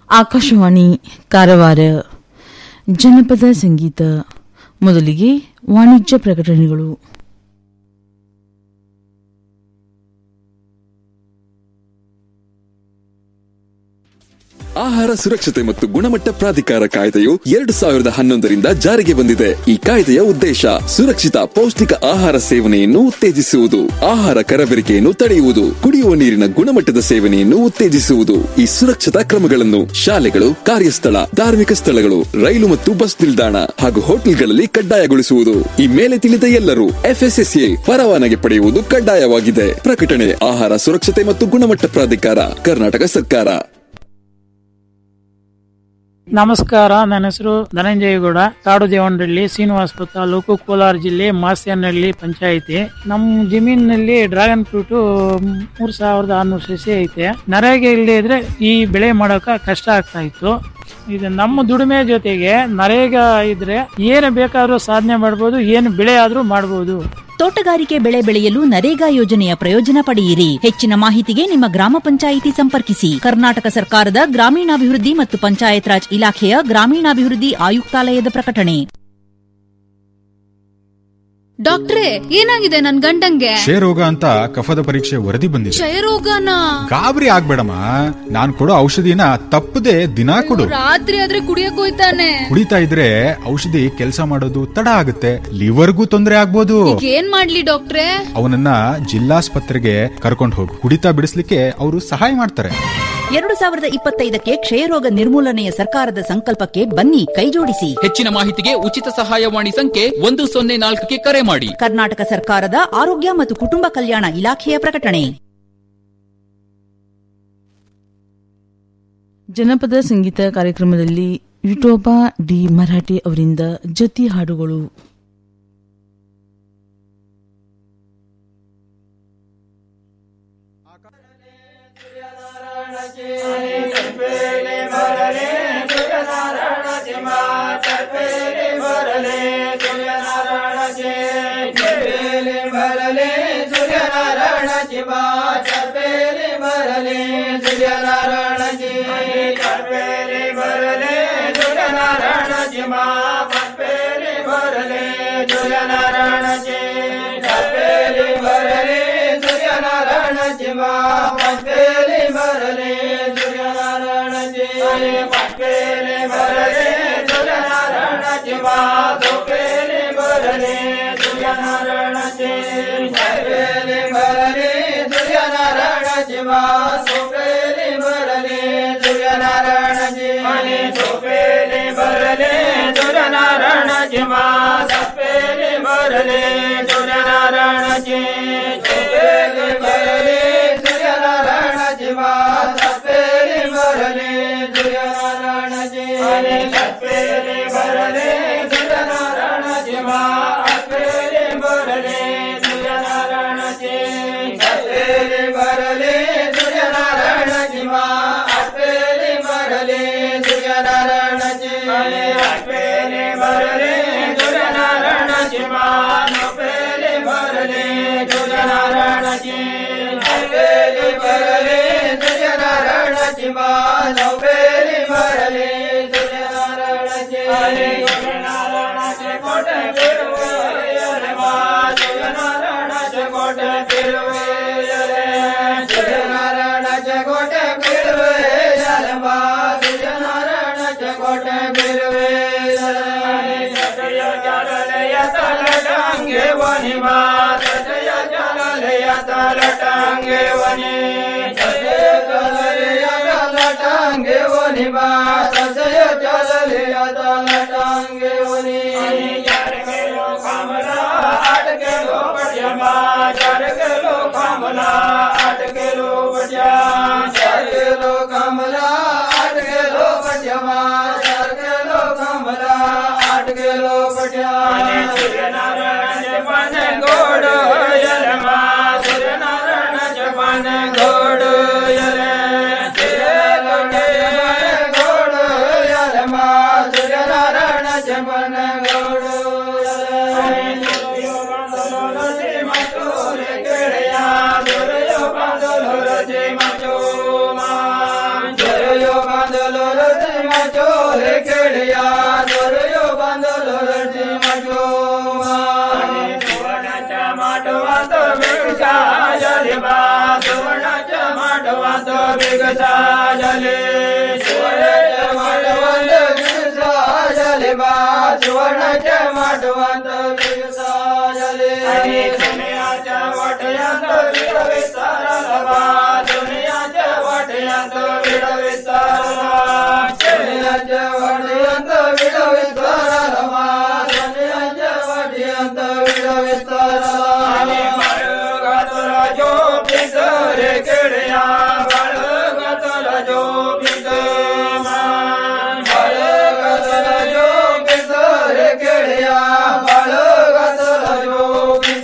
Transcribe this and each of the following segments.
ಆಕಾಶವಾಣಿ ಕಾರವಾರ ಜನಪದ ಸಂಗೀತ ಮೊದಲಿಗೆ ವಾಣಿಜ್ಯ ಪ್ರಕಟಣೆಗಳು ಆಹಾರ ಸುರಕ್ಷತೆ ಮತ್ತು ಗುಣಮಟ್ಟ ಪ್ರಾಧಿಕಾರ ಕಾಯ್ದೆಯು ಎರಡು ಸಾವಿರದ ಹನ್ನೊಂದರಿಂದ ಜಾರಿಗೆ ಬಂದಿದೆ ಈ ಕಾಯ್ದೆಯ ಉದ್ದೇಶ ಸುರಕ್ಷಿತ ಪೌಷ್ಟಿಕ ಆಹಾರ ಸೇವನೆಯನ್ನು ಉತ್ತೇಜಿಸುವುದು ಆಹಾರ ಕರಬೇರಿಕೆಯನ್ನು ತಡೆಯುವುದು ಕುಡಿಯುವ ನೀರಿನ ಗುಣಮಟ್ಟದ ಸೇವನೆಯನ್ನು ಉತ್ತೇಜಿಸುವುದು ಈ ಸುರಕ್ಷತಾ ಕ್ರಮಗಳನ್ನು ಶಾಲೆಗಳು ಕಾರ್ಯಸ್ಥಳ ಧಾರ್ಮಿಕ ಸ್ಥಳಗಳು ರೈಲು ಮತ್ತು ಬಸ್ ನಿಲ್ದಾಣ ಹಾಗೂ ಹೋಟೆಲ್ಗಳಲ್ಲಿ ಕಡ್ಡಾಯಗೊಳಿಸುವುದು ಈ ಮೇಲೆ ತಿಳಿದ ಎಲ್ಲರೂ ಎಫ್ಎಸ್ಎಸ್ಎ ಪರವಾನಗಿ ಪಡೆಯುವುದು ಕಡ್ಡಾಯವಾಗಿದೆ ಪ್ರಕಟಣೆ ಆಹಾರ ಸುರಕ್ಷತೆ ಮತ್ತು ಗುಣಮಟ್ಟ ಪ್ರಾಧಿಕಾರ ಕರ್ನಾಟಕ ಸರ್ಕಾರ ನಮಸ್ಕಾರ ನನ್ನ ಹೆಸರು ಧನಂಜಯಗೌಡ ಕಾಡು ದೇವನಹಳ್ಳಿ ಶ್ರೀನಿವಾಸಪುರ ತಾಲೂಕು ಕೋಲಾರ ಜಿಲ್ಲೆ ಮಾಸ್ಯನಹಳ್ಳಿ ಪಂಚಾಯಿತಿ ನಮ್ಮ ಜಮೀನಿನಲ್ಲಿ ಡ್ರ್ಯಾಗನ್ ಫ್ರೂಟ್ ಮೂರ್ ಸಾವಿರದ ಆರ್ನೂರು ಸಸಿ ಐತೆ ನರೇಗೆ ಇಲ್ಲದೆ ಇದ್ರೆ ಈ ಬೆಳೆ ಮಾಡೋಕ ಕಷ್ಟ ಆಗ್ತಾ ಇತ್ತು ಇದು ನಮ್ಮ ದುಡಿಮೆ ಜೊತೆಗೆ ನರೇಗ ಇದ್ರೆ ಏನು ಬೇಕಾದ್ರೂ ಸಾಧನೆ ಮಾಡ್ಬೋದು ಏನು ಬೆಳೆ ಆದ್ರೂ ಮಾಡ್ಬೋದು ತೋಟಗಾರಿಕೆ ಬೆಳೆ ಬೆಳೆಯಲು ನರೇಗಾ ಯೋಜನೆಯ ಪ್ರಯೋಜನ ಪಡೆಯಿರಿ ಹೆಚ್ಚಿನ ಮಾಹಿತಿಗೆ ನಿಮ್ಮ ಗ್ರಾಮ ಪಂಚಾಯಿತಿ ಸಂಪರ್ಕಿಸಿ ಕರ್ನಾಟಕ ಸರ್ಕಾರದ ಗ್ರಾಮೀಣಾಭಿವೃದ್ಧಿ ಮತ್ತು ಪಂಚಾಯತ್ ರಾಜ್ ಇಲಾಖೆಯ ಗ್ರಾಮೀಣಾಭಿವೃದ್ಧಿ ಆಯುಕ್ತಾಲಯದ ಪ್ರಕಟಣೆ ಡಾಕ್ಟ್ರೇ ಏನಾಗಿದೆ ನನ್ ಗಂಡಂಗೆ ಕ್ಷಯರೋಗ ಅಂತ ಕಫದ ಪರೀಕ್ಷೆ ವರದಿ ಬಂದಿದೆ ಕ್ಷಯರೋಗನ ಗಾಬರಿ ಆಗ್ಬೇಡಮ್ಮ ನಾನ್ ಕೊಡೋ ಔಷಧಿನ ತಪ್ಪದೆ ದಿನಾ ಕೊಡು ರಾತ್ರಿ ಆದ್ರೆ ಕುಡಿಯಕ್ ಹೋಯ್ತಾನೆ ಕುಡಿತಾ ಇದ್ರೆ ಔಷಧಿ ಕೆಲಸ ಮಾಡೋದು ತಡ ಆಗುತ್ತೆ ಲಿವರ್ಗೂ ತೊಂದರೆ ಆಗ್ಬೋದು ಈಗ ಏನ್ ಮಾಡ್ಲಿ ಡಾಕ್ಟ್ರೇ ಅವನನ್ನ ಜಿಲ್ಲಾಸ್ಪತ್ರೆಗೆ ಕರ್ಕೊಂಡು ಹೋಗು ಕುಡಿತಾ ಬಿಡಿಸ್ಲಿಕ್ಕೆ ಅವರು ಸಹಾಯ ಮಾಡ್ತಾರೆ ಎರಡು ಸಾವಿರದ ಇಪ್ಪತ್ತೈದಕ್ಕೆ ಕ್ಷಯರೋಗ ನಿರ್ಮೂಲನೆಯ ಸರ್ಕಾರದ ಸಂಕಲ್ಪಕ್ಕೆ ಬನ್ನಿ ಕೈಜೋಡಿಸಿ ಹೆಚ್ಚಿನ ಮಾಹಿತಿಗೆ ಉಚಿತ ಸಹಾಯವಾಣಿ ಸಂಖ್ಯೆ ಒಂದು ಸೊನ್ನೆ ನಾಲ್ಕಕ್ಕೆ ಕರೆ ಮಾಡಿ ಕರ್ನಾಟಕ ಸರ್ಕಾರದ ಆರೋಗ್ಯ ಮತ್ತು ಕುಟುಂಬ ಕಲ್ಯಾಣ ಇಲಾಖೆಯ ಪ್ರಕಟಣೆ ಜನಪದ ಸಂಗೀತ ಕಾರ್ಯಕ್ರಮದಲ್ಲಿ ವಿಠೋಬಾ ಡಿ ಮರಾಠಿ ಅವರಿಂದ ಜತಿ ಹಾಡುಗಳು ಗೋಡು ಮಾಡವಂತ ವಿಗಸಾಯಲಿ ಬಾ ಸುವರ್ಣಚ ಮಾಡವಂತ ವಿಗಸಾಯಲಿ ಸುವರ್ಣಚ ಮಾಡವಂತ ವಿಗಸಾಯಲಿ ಬಾ ಸುವರ್ಣಚ ಮಾಡವಂತ ವಿಗಸಾಯಲಿ ದುನಿಯಾಚ ವಟಯಂತ ವಿಡವಿಸ್ತಾರಲ ಬಾ ದುನಿಯಾಚ ವಟಯಂತ ವಿಡವಿಸ್ತಾರಲ ದುನಿಯಾಚ ವಟಯಂತ ವಿಡವಿಸ್ತಾರಲ ಬಾ ದುನಿಯಾಚ ವಟಯಂತ ವಿಡವಿಸ್ತಾರಲ ಬಾಳುಗತಲ ಜೋ ಪಿತರೆ ಕೆಡೆಯ ಬಾಳುಗತಲ ಜೋ ಪಿತ ಬಾಳುಗತಲ ಜೋ ಪಿತರೆ ಕೆಡೆಯ ಬಾಳುಗತಲ ಜೋ ಪಿತ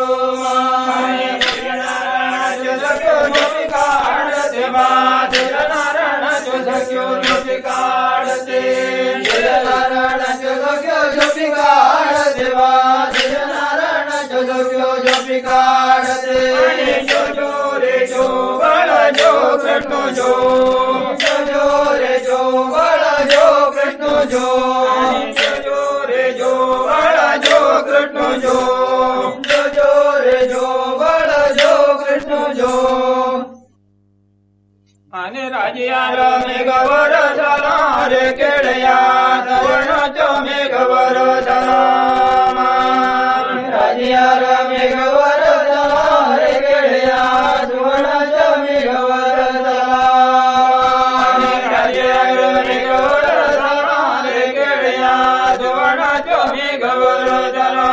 અને રાજ્યા મેઘવર ધરા રે કેળયા ધવણ ચો મેઘવર ધરા રાજ્યા મેઘવર ધરા રે કેળયા ધવણ ચો મેઘવર ધરા રાજ્યા મેઘવર ધરા રે કેળયા ધવણ ચો મેઘવર ધરા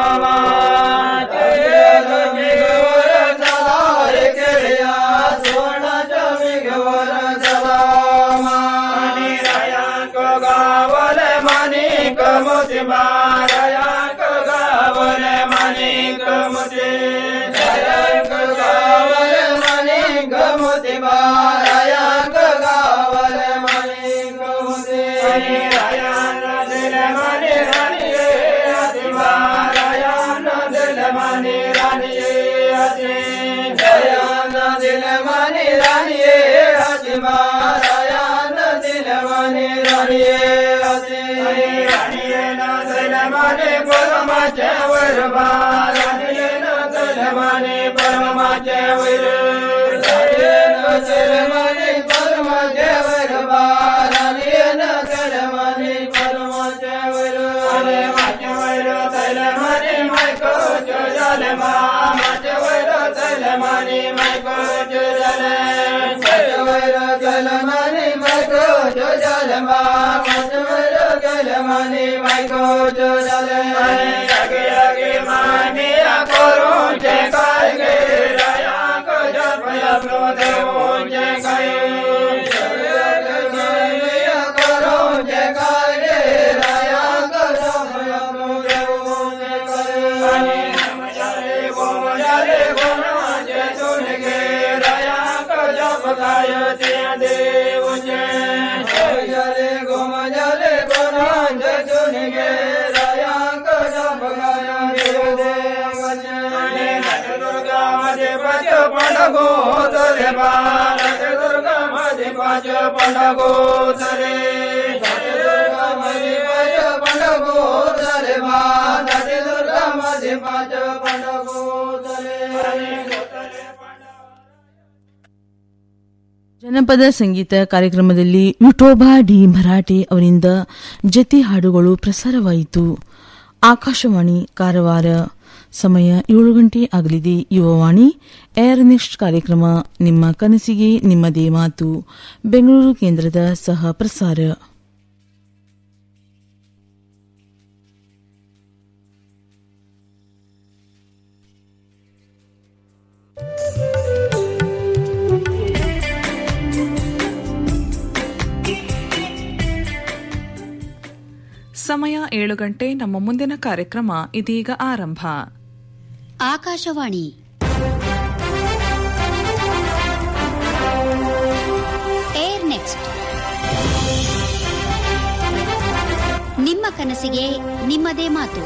મેઘવર ધરા રે કેળયા ધવણ ચો મેઘવર ગાવલે માનિક મોતી મારયાક ગાવલે માનિક મોતી રયાક ગાવલે માનિક મોતી મારયાક ગાવલે માનિક મોતી રયા દિલ માને રાની આતિ મારયા દિલ માને રાની આતિ રયા દિલ માને રાની આતિ મારયા દિલ માને રાની આતિ રાની ના દિલ માને પરમા ચેવર રાની ના દિલ માને પરમા ચેવર રાની ના દિલ માને પરમા ચેવર રાની ના દિલ માને પરમા ચેવર અરે માચવર દિલ માને માયકો જોજલ મા માચવર દિલ માને માયકો જોજલ માચવર દિલ માને માયકો જોજલ મા માચવર દિલ માને માયકો જોજલ આગે આગે માને આ કરો જે કાય ગે રાયા કો જપયા પ્રદેવો જે કાય કરો જે કાય ગે રાયા કો જપયા પ્રદેવો જે કાય સમજારે ગોમજારે ગોમા જે સુન ગે રાયા કો જપકાય તે દેવ જે સમજારે ગોમજારે ગોમા જે સુન ગે રાયા કો જપકાય દેવ દેવ જે दुर्गा मधे पाच पंडगो तरे भारत दुर्गा मधे पाच पंडगो तरे दुर्गा मधे पाच पंडगो तरे भारत दुर्गा मधे पाच पंडगो तरे ಜನಪದ ಸಂಗೀತ ಕಾರ್ಯಕ್ರಮದಲ್ಲಿ ವಿಠೋಬಾ ಡಿ ಮರಾಠೆ ಅವರಿಂದ ಜತಿ ಹಾಡುಗಳು ಪ್ರಸಾರವಾಯಿತು ಆಕಾಶವಾಣಿ ಕಾರವಾರ ಸಮಯ ಏಳು ಗಂಟೆ ಆಗಲಿದೆ ಯುವವಾಣಿ ಏರ್ ನೆಕ್ಸ್ಟ್ ಕಾರ್ಯಕ್ರಮ ನಿಮ್ಮ ಕನಸಿಗೆ ನಿಮ್ಮದೇ ಮಾತು ಬೆಂಗಳೂರು ಕೇಂದ್ರದ ಸಹ ಪ್ರಸಾರ ಸಮಯ ಏಳು ಗಂಟೆ ನಮ್ಮ ಮುಂದಿನ ಕಾರ್ಯಕ್ರಮ ಇದೀಗ ಆರಂಭ ಆಕಾಶವಾಣಿ ಏರ್ ನೆಕ್ಸ್ಟ್ ನಿಮ್ಮ ಕನಸಿಗೆ ನಿಮ್ಮದೇ ಮಾತು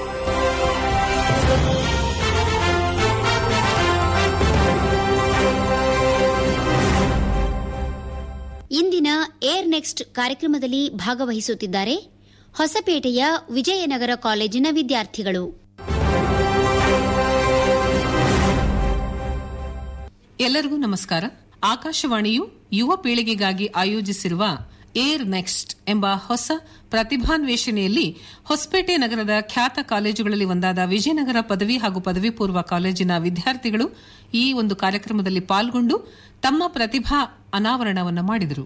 ಇಂದಿನ ಏರ್ ನೆಕ್ಸ್ಟ್ ಕಾರ್ಯಕ್ರಮದಲ್ಲಿ ಭಾಗವಹಿಸುತ್ತಿದ್ದಾರೆ ಹೊಸಪೇಟೆಯ ವಿಜಯನಗರ ಕಾಲೇಜಿನ ವಿದ್ಯಾರ್ಥಿಗಳು ಎಲ್ಲರಿಗೂ ನಮಸ್ಕಾರ ಆಕಾಶವಾಣಿಯು ಯುವ ಪೀಳಿಗೆಗಾಗಿ ಆಯೋಜಿಸಿರುವ ಏರ್ ನೆಕ್ಸ್ಟ್ ಎಂಬ ಹೊಸ ಪ್ರತಿಭಾನ್ವೇಷಣೆಯಲ್ಲಿ ಹೊಸಪೇಟೆ ನಗರದ ಖ್ಯಾತ ಕಾಲೇಜುಗಳಲ್ಲಿ ಒಂದಾದ ವಿಜಯನಗರ ಪದವಿ ಹಾಗೂ ಪದವಿ ಪೂರ್ವ ಕಾಲೇಜಿನ ವಿದ್ಯಾರ್ಥಿಗಳು ಈ ಒಂದು ಕಾರ್ಯಕ್ರಮದಲ್ಲಿ ಪಾಲ್ಗೊಂಡು ತಮ್ಮ ಪ್ರತಿಭಾ ಅನಾವರಣವನ್ನು ಮಾಡಿದರು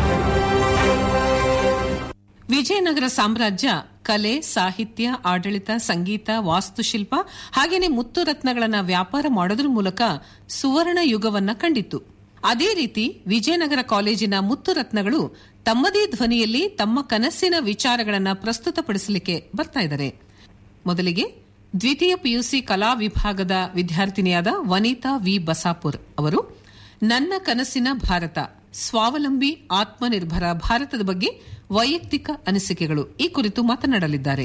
ವಿಜಯನಗರ ಸಾಮ್ರಾಜ್ಯ ಕಲೆ ಸಾಹಿತ್ಯ ಆಡಳಿತ ಸಂಗೀತ ವಾಸ್ತುಶಿಲ್ಪ ಹಾಗೇನೆ ಮುತ್ತು ರತ್ನಗಳನ್ನ ವ್ಯಾಪಾರ ಮಾಡೋದ್ರ ಮೂಲಕ ಸುವರ್ಣ ಯುಗವನ್ನ ಕಂಡಿತ್ತು ಅದೇ ರೀತಿ ವಿಜಯನಗರ ಕಾಲೇಜಿನ ಮುತ್ತು ರತ್ನಗಳು ತಮ್ಮದೇ ಧ್ವನಿಯಲ್ಲಿ ತಮ್ಮ ಕನಸಿನ ವಿಚಾರಗಳನ್ನ ಪ್ರಸ್ತುತಪಡಿಸಲಿಕ್ಕೆ ಬರ್ತಾ ಇದ್ದಾರೆ ಮೊದಲಿಗೆ ದ್ವಿತೀಯ ಪಿಯುಸಿ ಕಲಾ ವಿಭಾಗದ ವಿದ್ಯಾರ್ಥಿನಿಯಾದ ವನಿತಾ ವಿ ಬಸಾಪುರ್ ಅವರು ನನ್ನ ಕನಸಿನ ಭಾರತ ಸ್ವಾವಲಂಬಿ ಆತ್ಮನಿರ್ಭರ ಭಾರತದ ಬಗ್ಗೆ ವೈಯಕ್ತಿಕ ಅನಿಸಿಕೆಗಳು ಈ ಕುರಿತು ಮಾತನಾಡಲಿದ್ದಾರೆ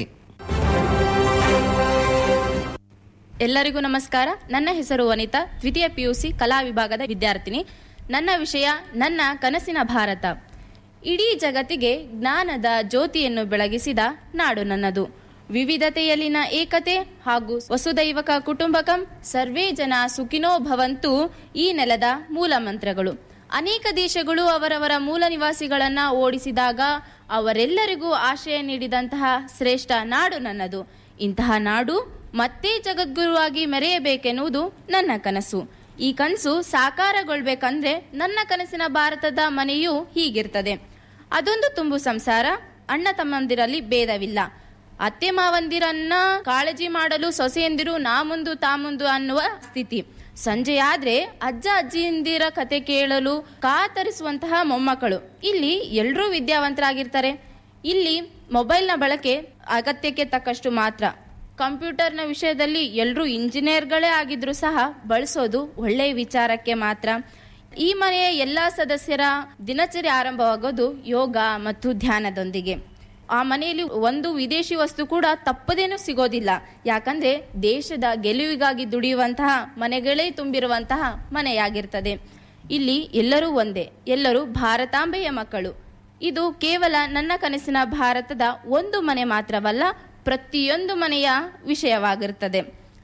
ಎಲ್ಲರಿಗೂ ನಮಸ್ಕಾರ ನನ್ನ ಹೆಸರು ವನಿತಾ ದ್ವಿತೀಯ ಪಿಯುಸಿ ಕಲಾ ವಿಭಾಗದ ವಿದ್ಯಾರ್ಥಿನಿ ನನ್ನ ವಿಷಯ ನನ್ನ ಕನಸಿನ ಭಾರತ ಇಡೀ ಜಗತ್ತಿಗೆ ಜ್ಞಾನದ ಜ್ಯೋತಿಯನ್ನು ಬೆಳಗಿಸಿದ ನಾಡು ನನ್ನದು ವಿವಿಧತೆಯಲ್ಲಿನ ಏಕತೆ ಹಾಗೂ ವಸುದೈವಕ ಕುಟುಂಬಕಂ ಸರ್ವೇ ಜನ ಸುಖಿನೋ ಭವಂತು ಈ ನೆಲದ ಮೂಲ ಮಂತ್ರಗಳು ಅನೇಕ ದೇಶಗಳು ಅವರವರ ಮೂಲ ನಿವಾಸಿಗಳನ್ನ ಓಡಿಸಿದಾಗ ಅವರೆಲ್ಲರಿಗೂ ಆಶ್ರಯ ನೀಡಿದಂತಹ ಶ್ರೇಷ್ಠ ನಾಡು ನನ್ನದು ಇಂತಹ ನಾಡು ಮತ್ತೆ ಜಗದ್ಗುರುವಾಗಿ ಮೆರೆಯಬೇಕೆನ್ನುವುದು ನನ್ನ ಕನಸು ಈ ಕನಸು ಸಾಕಾರಗೊಳ್ಬೇಕಂದ್ರೆ ನನ್ನ ಕನಸಿನ ಭಾರತದ ಮನೆಯೂ ಹೀಗಿರ್ತದೆ ಅದೊಂದು ತುಂಬು ಸಂಸಾರ ಅಣ್ಣ ತಮ್ಮಂದಿರಲ್ಲಿ ಭೇದವಿಲ್ಲ ಅತ್ತೆ ಮಾವಂದಿರನ್ನ ಕಾಳಜಿ ಮಾಡಲು ಸೊಸೆಯಂದಿರು ನಾ ಮುಂದು ತಾ ಮುಂದು ಅನ್ನುವ ಸ್ಥಿತಿ ಸಂಜೆ ಆದ್ರೆ ಅಜ್ಜ ಅಜ್ಜಿಯಂದಿರ ಕತೆ ಕೇಳಲು ಕಾತರಿಸುವಂತಹ ಮೊಮ್ಮಕ್ಕಳು ಇಲ್ಲಿ ಎಲ್ಲರೂ ವಿದ್ಯಾವಂತರಾಗಿರ್ತಾರೆ ಇಲ್ಲಿ ಮೊಬೈಲ್ನ ಬಳಕೆ ಅಗತ್ಯಕ್ಕೆ ತಕ್ಕಷ್ಟು ಮಾತ್ರ ಕಂಪ್ಯೂಟರ್ನ ವಿಷಯದಲ್ಲಿ ಎಲ್ಲರೂ ಇಂಜಿನಿಯರ್ಗಳೇ ಆಗಿದ್ರು ಸಹ ಬಳಸೋದು ಒಳ್ಳೆಯ ವಿಚಾರಕ್ಕೆ ಮಾತ್ರ ಈ ಮನೆಯ ಎಲ್ಲಾ ಸದಸ್ಯರ ದಿನಚರಿ ಆರಂಭವಾಗೋದು ಯೋಗ ಮತ್ತು ಧ್ಯಾನದೊಂದಿಗೆ ಆ ಮನೆಯಲ್ಲಿ ಒಂದು ವಿದೇಶಿ ವಸ್ತು ಕೂಡ ತಪ್ಪದೇನೂ ಸಿಗೋದಿಲ್ಲ ಯಾಕಂದ್ರೆ ದೇಶದ ಗೆಲುವಿಗಾಗಿ ದುಡಿಯುವಂತಹ ಮನೆಗಳೇ ತುಂಬಿರುವಂತಹ ಮನೆಯಾಗಿರ್ತದೆ ಇಲ್ಲಿ ಎಲ್ಲರೂ ಒಂದೇ ಎಲ್ಲರೂ ಭಾರತಾಂಬೆಯ ಮಕ್ಕಳು ಇದು ಕೇವಲ ನನ್ನ ಕನಸಿನ ಭಾರತದ ಒಂದು ಮನೆ ಮಾತ್ರವಲ್ಲ ಪ್ರತಿಯೊಂದು ಮನೆಯ ವಿಷಯವಾಗಿರುತ್ತದೆ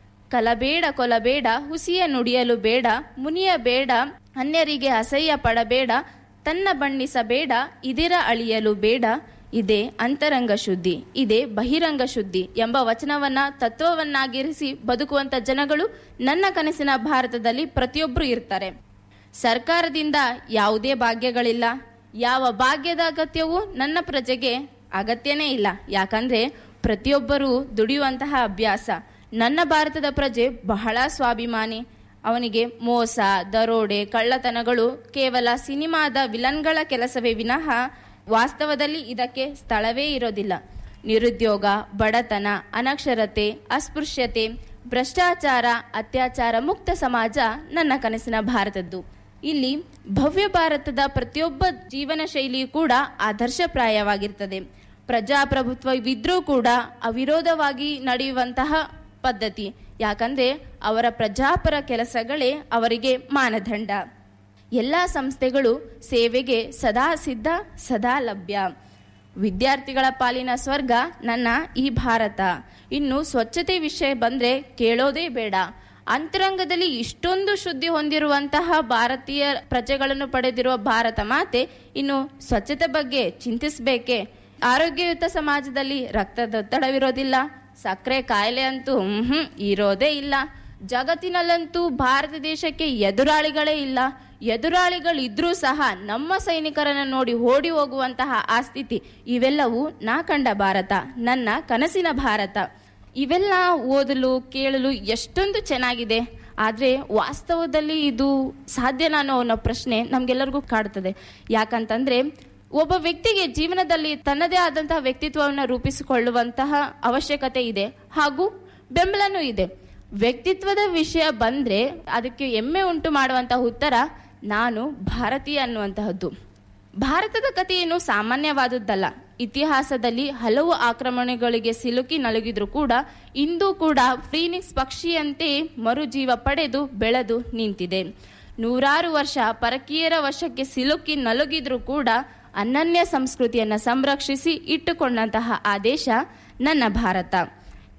ಕಲಬೇಡ ಕೊಲಬೇಡ ಹುಸಿಯ ನುಡಿಯಲು ಬೇಡ ಮುನಿಯ ಬೇಡ ಅನ್ಯರಿಗೆ ಅಸಹ್ಯ ಪಡಬೇಡ ತನ್ನ ಬಣ್ಣಿಸಬೇಡ ಇದಿರ ಅಳಿಯಲು ಬೇಡ ಇದೇ ಅಂತರಂಗ ಶುದ್ಧಿ ಇದೇ ಬಹಿರಂಗ ಶುದ್ಧಿ ಎಂಬ ವಚನವನ್ನ ತತ್ವವನ್ನಾಗಿರಿಸಿ ಬದುಕುವಂತ ಜನಗಳು ನನ್ನ ಕನಸಿನ ಭಾರತದಲ್ಲಿ ಪ್ರತಿಯೊಬ್ಬರು ಇರ್ತಾರೆ ಸರ್ಕಾರದಿಂದ ಯಾವುದೇ ಭಾಗ್ಯಗಳಿಲ್ಲ ಯಾವ ಭಾಗ್ಯದ ಅಗತ್ಯವೂ ನನ್ನ ಪ್ರಜೆಗೆ ಅಗತ್ಯನೇ ಇಲ್ಲ ಯಾಕಂದ್ರೆ ಪ್ರತಿಯೊಬ್ಬರೂ ದುಡಿಯುವಂತಹ ಅಭ್ಯಾಸ ನನ್ನ ಭಾರತದ ಪ್ರಜೆ ಬಹಳ ಸ್ವಾಭಿಮಾನಿ ಅವನಿಗೆ ಮೋಸ ದರೋಡೆ ಕಳ್ಳತನಗಳು ಕೇವಲ ಸಿನಿಮಾದ ವಿಲನ್ಗಳ ಕೆಲಸವೇ ವಿನಃ ವಾಸ್ತವದಲ್ಲಿ ಇದಕ್ಕೆ ಸ್ಥಳವೇ ಇರೋದಿಲ್ಲ ನಿರುದ್ಯೋಗ ಬಡತನ ಅನಕ್ಷರತೆ ಅಸ್ಪೃಶ್ಯತೆ ಭ್ರಷ್ಟಾಚಾರ ಅತ್ಯಾಚಾರ ಮುಕ್ತ ಸಮಾಜ ನನ್ನ ಕನಸಿನ ಭಾರತದ್ದು ಇಲ್ಲಿ ಭವ್ಯ ಭಾರತದ ಪ್ರತಿಯೊಬ್ಬ ಜೀವನ ಶೈಲಿಯೂ ಕೂಡ ಆದರ್ಶಪ್ರಾಯವಾಗಿರ್ತದೆ ಪ್ರಜಾಪ್ರಭುತ್ವವಿದ್ರೂ ಕೂಡ ಅವಿರೋಧವಾಗಿ ನಡೆಯುವಂತಹ ಪದ್ಧತಿ ಯಾಕಂದ್ರೆ ಅವರ ಪ್ರಜಾಪರ ಕೆಲಸಗಳೇ ಅವರಿಗೆ ಮಾನದಂಡ ಎಲ್ಲ ಸಂಸ್ಥೆಗಳು ಸೇವೆಗೆ ಸದಾ ಸಿದ್ಧ ಸದಾ ಲಭ್ಯ ವಿದ್ಯಾರ್ಥಿಗಳ ಪಾಲಿನ ಸ್ವರ್ಗ ನನ್ನ ಈ ಭಾರತ ಇನ್ನು ಸ್ವಚ್ಛತೆ ವಿಷಯ ಬಂದ್ರೆ ಕೇಳೋದೇ ಬೇಡ ಅಂತರಂಗದಲ್ಲಿ ಇಷ್ಟೊಂದು ಶುದ್ಧಿ ಹೊಂದಿರುವಂತಹ ಭಾರತೀಯ ಪ್ರಜೆಗಳನ್ನು ಪಡೆದಿರುವ ಭಾರತ ಮಾತೆ ಇನ್ನು ಸ್ವಚ್ಛತೆ ಬಗ್ಗೆ ಚಿಂತಿಸಬೇಕೆ ಆರೋಗ್ಯಯುತ ಸಮಾಜದಲ್ಲಿ ರಕ್ತದೊತ್ತಡವಿರೋದಿಲ್ಲ ಸಕ್ಕರೆ ಕಾಯಿಲೆ ಅಂತೂ ಹ್ಮ್ ಇರೋದೇ ಇಲ್ಲ ಜಗತ್ತಿನಲ್ಲಂತೂ ಭಾರತ ದೇಶಕ್ಕೆ ಎದುರಾಳಿಗಳೇ ಇಲ್ಲ ಎದುರಾಳಿಗಳಿದ್ರೂ ಸಹ ನಮ್ಮ ಸೈನಿಕರನ್ನ ನೋಡಿ ಓಡಿ ಹೋಗುವಂತಹ ಆ ಸ್ಥಿತಿ ಇವೆಲ್ಲವೂ ನಾ ಕಂಡ ಭಾರತ ನನ್ನ ಕನಸಿನ ಭಾರತ ಇವೆಲ್ಲ ಓದಲು ಕೇಳಲು ಎಷ್ಟೊಂದು ಚೆನ್ನಾಗಿದೆ ಆದರೆ ವಾಸ್ತವದಲ್ಲಿ ಇದು ಸಾಧ್ಯನಾ ಅನ್ನೋ ಅನ್ನೋ ಪ್ರಶ್ನೆ ನಮ್ಗೆಲ್ಲರಿಗೂ ಕಾಡ್ತದೆ ಯಾಕಂತಂದ್ರೆ ಒಬ್ಬ ವ್ಯಕ್ತಿಗೆ ಜೀವನದಲ್ಲಿ ತನ್ನದೇ ಆದಂತಹ ವ್ಯಕ್ತಿತ್ವವನ್ನು ರೂಪಿಸಿಕೊಳ್ಳುವಂತಹ ಅವಶ್ಯಕತೆ ಇದೆ ಹಾಗೂ ಬೆಂಬಲನೂ ಇದೆ ವ್ಯಕ್ತಿತ್ವದ ವಿಷಯ ಬಂದ್ರೆ ಅದಕ್ಕೆ ಹೆಮ್ಮೆ ಉಂಟು ಮಾಡುವಂತಹ ಉತ್ತರ ನಾನು ಭಾರತೀಯ ಅನ್ನುವಂತಹದ್ದು ಭಾರತದ ಕಥೆಯೇನು ಸಾಮಾನ್ಯವಾದದ್ದಲ್ಲ ಇತಿಹಾಸದಲ್ಲಿ ಹಲವು ಆಕ್ರಮಣಗಳಿಗೆ ಸಿಲುಕಿ ನಲುಗಿದ್ರು ಕೂಡ ಇಂದು ಕೂಡ ಫ್ರೀನಿಕ್ಸ್ ಪಕ್ಷಿಯಂತೆ ಮರುಜೀವ ಪಡೆದು ಬೆಳೆದು ನಿಂತಿದೆ ನೂರಾರು ವರ್ಷ ಪರಕೀಯರ ವಶಕ್ಕೆ ಸಿಲುಕಿ ನಲುಗಿದ್ರು ಕೂಡ ಅನನ್ಯ ಸಂಸ್ಕೃತಿಯನ್ನು ಸಂರಕ್ಷಿಸಿ ಇಟ್ಟುಕೊಂಡಂತಹ ಆ ದೇಶ ನನ್ನ ಭಾರತ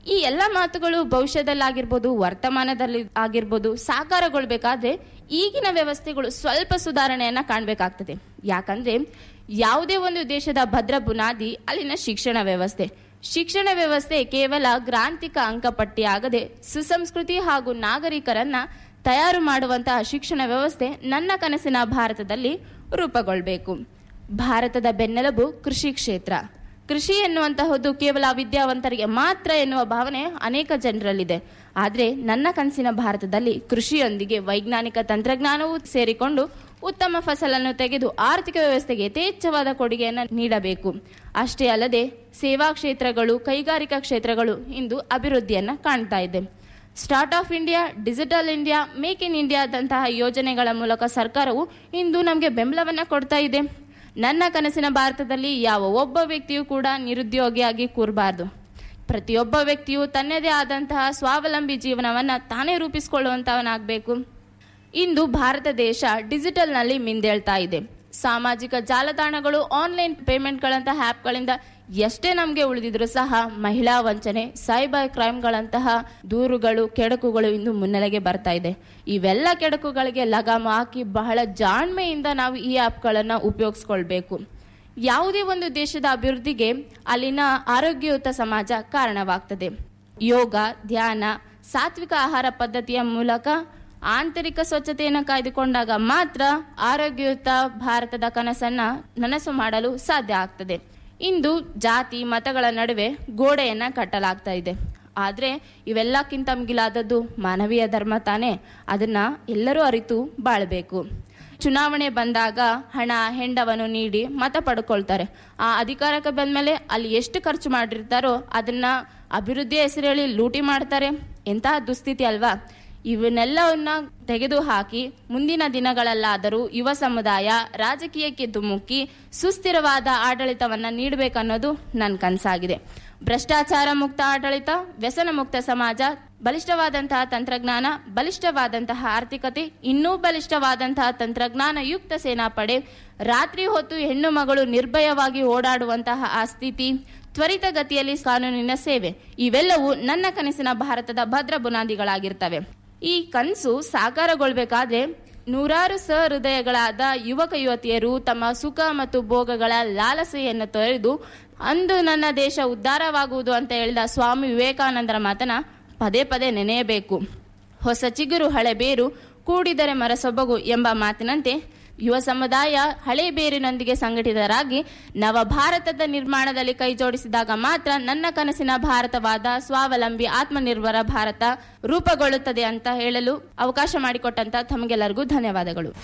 ಈ ಎಲ್ಲ ಮಾತುಗಳು ಭವಿಷ್ಯದಲ್ಲಾಗಿರ್ಬೋದು ವರ್ತಮಾನದಲ್ಲಿ ಆಗಿರ್ಬೋದು ಸಾಕಾರಗೊಳ್ಬೇಕಾದ್ರೆ ಈಗಿನ ವ್ಯವಸ್ಥೆಗಳು ಸ್ವಲ್ಪ ಸುಧಾರಣೆಯನ್ನ ಕಾಣಬೇಕಾಗ್ತದೆ ಯಾಕಂದ್ರೆ ಯಾವುದೇ ಒಂದು ದೇಶದ ಭದ್ರ ಬುನಾದಿ ಅಲ್ಲಿನ ಶಿಕ್ಷಣ ವ್ಯವಸ್ಥೆ ಶಿಕ್ಷಣ ವ್ಯವಸ್ಥೆ ಕೇವಲ ಗ್ರಾಂತಿಕ ಅಂಕಪಟ್ಟಿ ಆಗದೆ ಸುಸಂಸ್ಕೃತಿ ಹಾಗೂ ನಾಗರಿಕರನ್ನ ತಯಾರು ಮಾಡುವಂತಹ ಶಿಕ್ಷಣ ವ್ಯವಸ್ಥೆ ನನ್ನ ಕನಸಿನ ಭಾರತದಲ್ಲಿ ರೂಪುಗೊಳ್ಬೇಕು ಭಾರತದ ಬೆನ್ನೆಲುಬು ಕೃಷಿ ಕ್ಷೇತ್ರ ಕೃಷಿ ಎನ್ನುವಂತಹದ್ದು ಕೇವಲ ವಿದ್ಯಾವಂತರಿಗೆ ಮಾತ್ರ ಎನ್ನುವ ಭಾವನೆ ಅನೇಕ ಜನರಲ್ಲಿದೆ ಆದರೆ ನನ್ನ ಕನಸಿನ ಭಾರತದಲ್ಲಿ ಕೃಷಿಯೊಂದಿಗೆ ವೈಜ್ಞಾನಿಕ ತಂತ್ರಜ್ಞಾನವೂ ಸೇರಿಕೊಂಡು ಉತ್ತಮ ಫಸಲನ್ನು ತೆಗೆದು ಆರ್ಥಿಕ ವ್ಯವಸ್ಥೆಗೆ ಯಥೇಚ್ಛವಾದ ಕೊಡುಗೆಯನ್ನು ನೀಡಬೇಕು ಅಷ್ಟೇ ಅಲ್ಲದೆ ಸೇವಾ ಕ್ಷೇತ್ರಗಳು ಕೈಗಾರಿಕಾ ಕ್ಷೇತ್ರಗಳು ಇಂದು ಅಭಿವೃದ್ಧಿಯನ್ನ ಕಾಣ್ತಾ ಇದೆ start of India digital India make in ಇಂಡಿಯಾದಂತಹ ಯೋಜನೆಗಳ ಮೂಲಕ ಸರ್ಕಾರವು ಇಂದು ನಮಗೆ ಬೆಂಬಲವನ್ನ ಕೊಡ್ತಾ ಇದೆ ನನ್ನ ಕನಸಿನ ಭಾರತದಲ್ಲಿ ಯಾವ ಒಬ್ಬ ವ್ಯಕ್ತಿಯೂ ಕೂಡ ನಿರುದ್ಯೋಗಿಯಾಗಿ ಕೂರಬಾರ್ದು ಪ್ರತಿಯೊಬ್ಬ ವ್ಯಕ್ತಿಯು ತನ್ನದೇ ಆದಂತಹ ಸ್ವಾವಲಂಬಿ ಜೀವನವನ್ನ ತಾನೇ ರೂಪಿಸಿಕೊಳ್ಳುವಂತವನಾಗಬೇಕು ಇಂದು ಭಾರತ ದೇಶ ಡಿಜಿಟಲ್ನಲ್ಲಿ ಮಿಂದೇಳ್ತಾ ಇದೆ ಸಾಮಾಜಿಕ ಜಾಲತಾಣಗಳು ಆನ್ಲೈನ್ ಪೇಮೆಂಟ್ಗಳಂತಹ ಆ್ಯಪ್ಗಳಿಂದ ಎಷ್ಟೇ ನಮಗೆ ಉಳಿದಿದ್ರು ಸಹ ಮಹಿಳಾ ವಂಚನೆ ಸೈಬರ್ ಕ್ರೈಮ್ಗಳಂತಹ ದೂರುಗಳು ಕೆಡಕುಗಳು ಇಂದು ಮುನ್ನೆಲೆಗೆ ಬರ್ತಾ ಇದೆ ಇವೆಲ್ಲ ಕೆಡಕುಗಳಿಗೆ ಲಗಾಮ ಹಾಕಿ ಬಹಳ ಜಾಣ್ಮೆಯಿಂದ ನಾವು ಈ ಆ್ಯಪ್ಗಳನ್ನು ಉಪಯೋಗಿಸ್ಕೊಳ್ಬೇಕು ಯಾವುದೇ ಒಂದು ದೇಶದ ಅಭಿವೃದ್ಧಿಗೆ ಅಲ್ಲಿನ ಆರೋಗ್ಯಯುತ ಸಮಾಜ ಕಾರಣವಾಗ್ತದೆ ಯೋಗ ಧ್ಯಾನ ಸಾತ್ವಿಕ ಆಹಾರ ಪದ್ಧತಿಯ ಮೂಲಕ ಆಂತರಿಕ ಸ್ವಚ್ಛತೆಯನ್ನು ಕಾಯ್ದುಕೊಂಡಾಗ ಮಾತ್ರ ಆರೋಗ್ಯಯುತ ಭಾರತದ ಕನಸನ್ನ ನನಸು ಮಾಡಲು ಸಾಧ್ಯ ಆಗ್ತದೆ ಇಂದು ಜಾತಿ ಮತಗಳ ನಡುವೆ ಗೋಡೆಯನ್ನ ಕಟ್ಟಲಾಗ್ತಾ ಇದೆ ಆದ್ರೆ ಇವೆಲ್ಲಕ್ಕಿಂತ ಮಿಗಿಲಾದದ್ದು ಮಾನವೀಯ ಧರ್ಮ ತಾನೇ ಅದನ್ನ ಎಲ್ಲರೂ ಅರಿತು ಬಾಳ್ಬೇಕು ಚುನಾವಣೆ ಬಂದಾಗ ಹಣ ಹೆಂಡವನ್ನು ನೀಡಿ ಮತ ಪಡ್ಕೊಳ್ತಾರೆ ಆ ಅಧಿಕಾರಕ್ಕೆ ಬಂದ್ಮೇಲೆ ಅಲ್ಲಿ ಎಷ್ಟು ಖರ್ಚು ಮಾಡಿರ್ತಾರೋ ಅದನ್ನ ಅಭಿವೃದ್ಧಿ ಹೆಸರು ಹೇಳಿ ಲೂಟಿ ಮಾಡ್ತಾರೆ ಎಂತಹ ದುಸ್ಥಿತಿ ಅಲ್ವಾ ಇವನ್ನೆಲ್ಲವನ್ನ ತೆಗೆದು ಹಾಕಿ ಮುಂದಿನ ದಿನಗಳಲ್ಲಾದರೂ ಯುವ ಸಮುದಾಯ ರಾಜಕೀಯಕ್ಕೆ ಧುಮುಕಿ ಸುಸ್ಥಿರವಾದ ಆಡಳಿತವನ್ನ ನೀಡಬೇಕನ್ನೋದು ನನ್ನ ಕನಸಾಗಿದೆ ಭ್ರಷ್ಟಾಚಾರ ಮುಕ್ತ ಆಡಳಿತ ವ್ಯಸನ ಮುಕ್ತ ಸಮಾಜ ಬಲಿಷ್ಠವಾದಂತಹ ತಂತ್ರಜ್ಞಾನ ಬಲಿಷ್ಠವಾದಂತಹ ಆರ್ಥಿಕತೆ ಇನ್ನೂ ಬಲಿಷ್ಠವಾದಂತಹ ತಂತ್ರಜ್ಞಾನ ಯುಕ್ತ ಸೇನಾಪಡೆ ರಾತ್ರಿ ಹೊತ್ತು ಹೆಣ್ಣು ಮಗಳು ನಿರ್ಭಯವಾಗಿ ಓಡಾಡುವಂತಹ ಆ ಸ್ಥಿತಿ ತ್ವರಿತಗತಿಯಲ್ಲಿ ಕಾನೂನಿನ ಸೇವೆ ಇವೆಲ್ಲವೂ ನನ್ನ ಕನಸಿನ ಭಾರತದ ಭದ್ರ ಬುನಾದಿಗಳಾಗಿರ್ತವೆ ಈ ಕನಸು ಸಾಕಾರಗೊಳ್ಬೇಕಾದ್ರೆ ನೂರಾರು ಸಹೃದಯಗಳಾದ ಯುವಕ ಯುವತಿಯರು ತಮ್ಮ ಸುಖ ಮತ್ತು ಭೋಗಗಳ ಲಾಲಸೆಯನ್ನು ತೊರೆದು ಅಂದು ನನ್ನ ದೇಶ ಉದ್ಧಾರವಾಗುವುದು ಅಂತ ಹೇಳಿದ ಸ್ವಾಮಿ ವಿವೇಕಾನಂದರ ಮಾತನ್ನ ಪದೇ ಪದೇ ನೆನೆಯಬೇಕು ಹೊಸ ಚಿಗುರು ಹಳೆ ಬೇರು ಕೂಡಿದರೆ ಮರ ಸೊಬಗು ಎಂಬ ಮಾತಿನಂತೆ ಯುವ ಸಮುದಾಯ ಹಳೆ ಬೇರಿನೊಂದಿಗೆ ಸಂಘಟಿತರಾಗಿ ನವ ಭಾರತದ ನಿರ್ಮಾಣದಲ್ಲಿ ಕೈ ಜೋಡಿಸಿದಾಗ ಮಾತ್ರ ನನ್ನ ಕನಸಿನ ಭಾರತವಾದ ಸ್ವಾವಲಂಬಿ ಆತ್ಮನಿರ್ಭರ ಭಾರತ ರೂಪುಗೊಳ್ಳುತ್ತದೆ ಅಂತ ಹೇಳಲು ಅವಕಾಶ ಮಾಡಿಕೊಟ್ಟಂತ ತಮಗೆಲ್ಲರಿಗೂ ಧನ್ಯವಾದಗಳು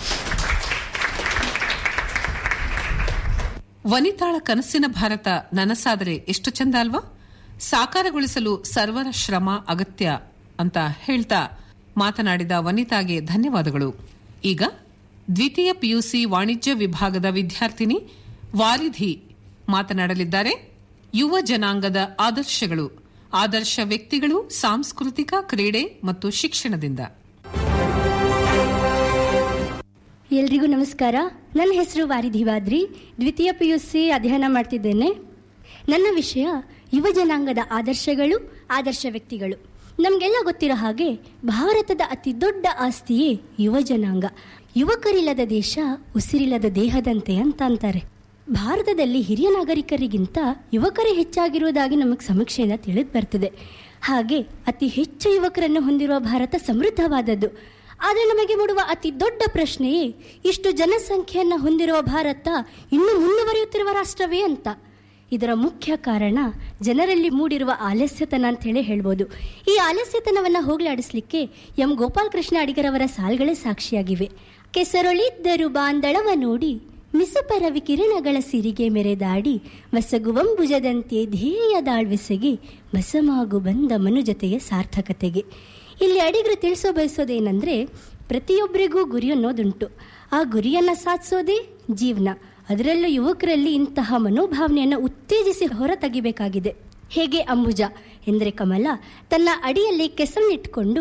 ವನಿತಾಳ ಕನಸಿನ ಭಾರತ ನನಸಾದರೆ ಎಷ್ಟು ಚಂದ ಅಲ್ವಾ ಸಾಕಾರಗೊಳಿಸಲು ಸರ್ವರ ಶ್ರಮ ಅಗತ್ಯ ಅಂತ ಹೇಳ್ತಾ ಮಾತನಾಡಿದ ವನಿತಾಗೆ ಧನ್ಯವಾದಗಳು ಈಗ ದ್ವಿತೀಯ ಪಿಯುಸಿ ವಾಣಿಜ್ಯ ವಿಭಾಗದ ವಿದ್ಯಾರ್ಥಿನಿ ವಾರಿಧಿ ಮಾತನಾಡಲಿದ್ದಾರೆ ಯುವ ಜನಾಂಗದ ಆದರ್ಶಗಳು ಆದರ್ಶ ವ್ಯಕ್ತಿಗಳು ಸಾಂಸ್ಕೃತಿಕ ಕ್ರೀಡೆ ಮತ್ತು ಶಿಕ್ಷಣದಿಂದ ಎಲ್ರಿಗೂ ನಮಸ್ಕಾರ ನನ್ನ ಹೆಸರು ವಾರಿಧಿವಾದ್ರಿ ದ್ವಿತೀಯ ಪಿ ಯು ಸಿ ಅಧ್ಯಯನ ಮಾಡ್ತಿದ್ದೇನೆ ನನ್ನ ವಿಷಯ ಯುವ ಜನಾಂಗದ ಆದರ್ಶಗಳು ಆದರ್ಶ ವ್ಯಕ್ತಿಗಳು ನಮಗೆಲ್ಲ ಗೊತ್ತಿರೋ ಹಾಗೆ ಭಾರತದ ಅತಿ ದೊಡ್ಡ ಆಸ್ತಿಯೇ ಯುವ ಜನಾಂಗ ಯುವಕರಿಲ್ಲದ ದೇಶ ಉಸಿರಿಲ್ಲದ ದೇಹದಂತೆ ಅಂತ ಅಂತಾರೆ ಭಾರತದಲ್ಲಿ ಹಿರಿಯ ನಾಗರಿಕರಿಗಿಂತ ಯುವಕರೇ ಹೆಚ್ಚಾಗಿರುವುದಾಗಿ ನಮಗೆ ಸಮೀಕ್ಷೆಯಿಂದ ತಿಳಿದು ಬರ್ತದೆ ಹಾಗೆ ಅತಿ ಹೆಚ್ಚು ಯುವಕರನ್ನು ಹೊಂದಿರುವ ಭಾರತ ಸಮೃದ್ಧವಾದದ್ದು ಆದರೆ ನಮಗೆ ಮೂಡುವ ಅತಿ ದೊಡ್ಡ ಪ್ರಶ್ನೆಯೇ ಇಷ್ಟು ಜನಸಂಖ್ಯೆಯನ್ನು ಹೊಂದಿರುವ ಭಾರತ ಇನ್ನೂ ಮುಂದುವರಿಯುತ್ತಿರುವ ರಾಷ್ಟ್ರವೇ ಅಂತ ಇದರ ಮುಖ್ಯ ಕಾರಣ ಜನರಲ್ಲಿ ಮೂಡಿರುವ ಆಲಸ್ಯತನ ಅಂತ ಹೇಳಿ ಹೇಳ್ಬೋದು ಈ ಆಲಸ್ಯತನವನ್ನು ಹೋಗಲಾಡಿಸ್ಲಿಕ್ಕೆ ಎಂ ಗೋಪಾಲಕೃಷ್ಣ ಅಡಿಗರವರ ಸಾಲ್ಗಳೇ ಸಾಕ್ಷಿಯಾಗಿವೆ ಕೆಸರೊಳಿದ್ದರು ಬಾಂದಳವ ನೋಡಿ ಮಿಸುಪರವಿ ಕಿರಣಗಳ ಸಿರಿಗೆ ಮೆರೆದಾಡಿ ಮಸಗುವಂಬುಜದಂತೆ ಧ್ಯೇಯದಾಳ್ವೆಸೆಗೆ ಬಸಮಾಗು ಬಂದ ಮನುಜತೆಯ ಸಾರ್ಥಕತೆಗೆ ಇಲ್ಲಿ ಅಡಿಗರು ತಿಳಿಸೋ ಬಯಸೋದೇನೆಂದರೆ ಪ್ರತಿಯೊಬ್ಬರಿಗೂ ಗುರಿ ಅನ್ನೋದುಂಟು ಆ ಗುರಿಯನ್ನು ಸಾಧಿಸೋದೇ ಜೀವನ ಅದರಲ್ಲೂ ಯುವಕರಲ್ಲಿ ಇಂತಹ ಮನೋಭಾವನೆಯನ್ನು ಉತ್ತೇಜಿಸಿ ಹೊರ ತೆಗಿಬೇಕಾಗಿದೆ ಹೇಗೆ ಅಂಬುಜ ಎಂದರೆ ಕಮಲ ತನ್ನ ಅಡಿಯಲ್ಲಿ ಕೆಸರನ್ನಿಟ್ಟುಕೊಂಡು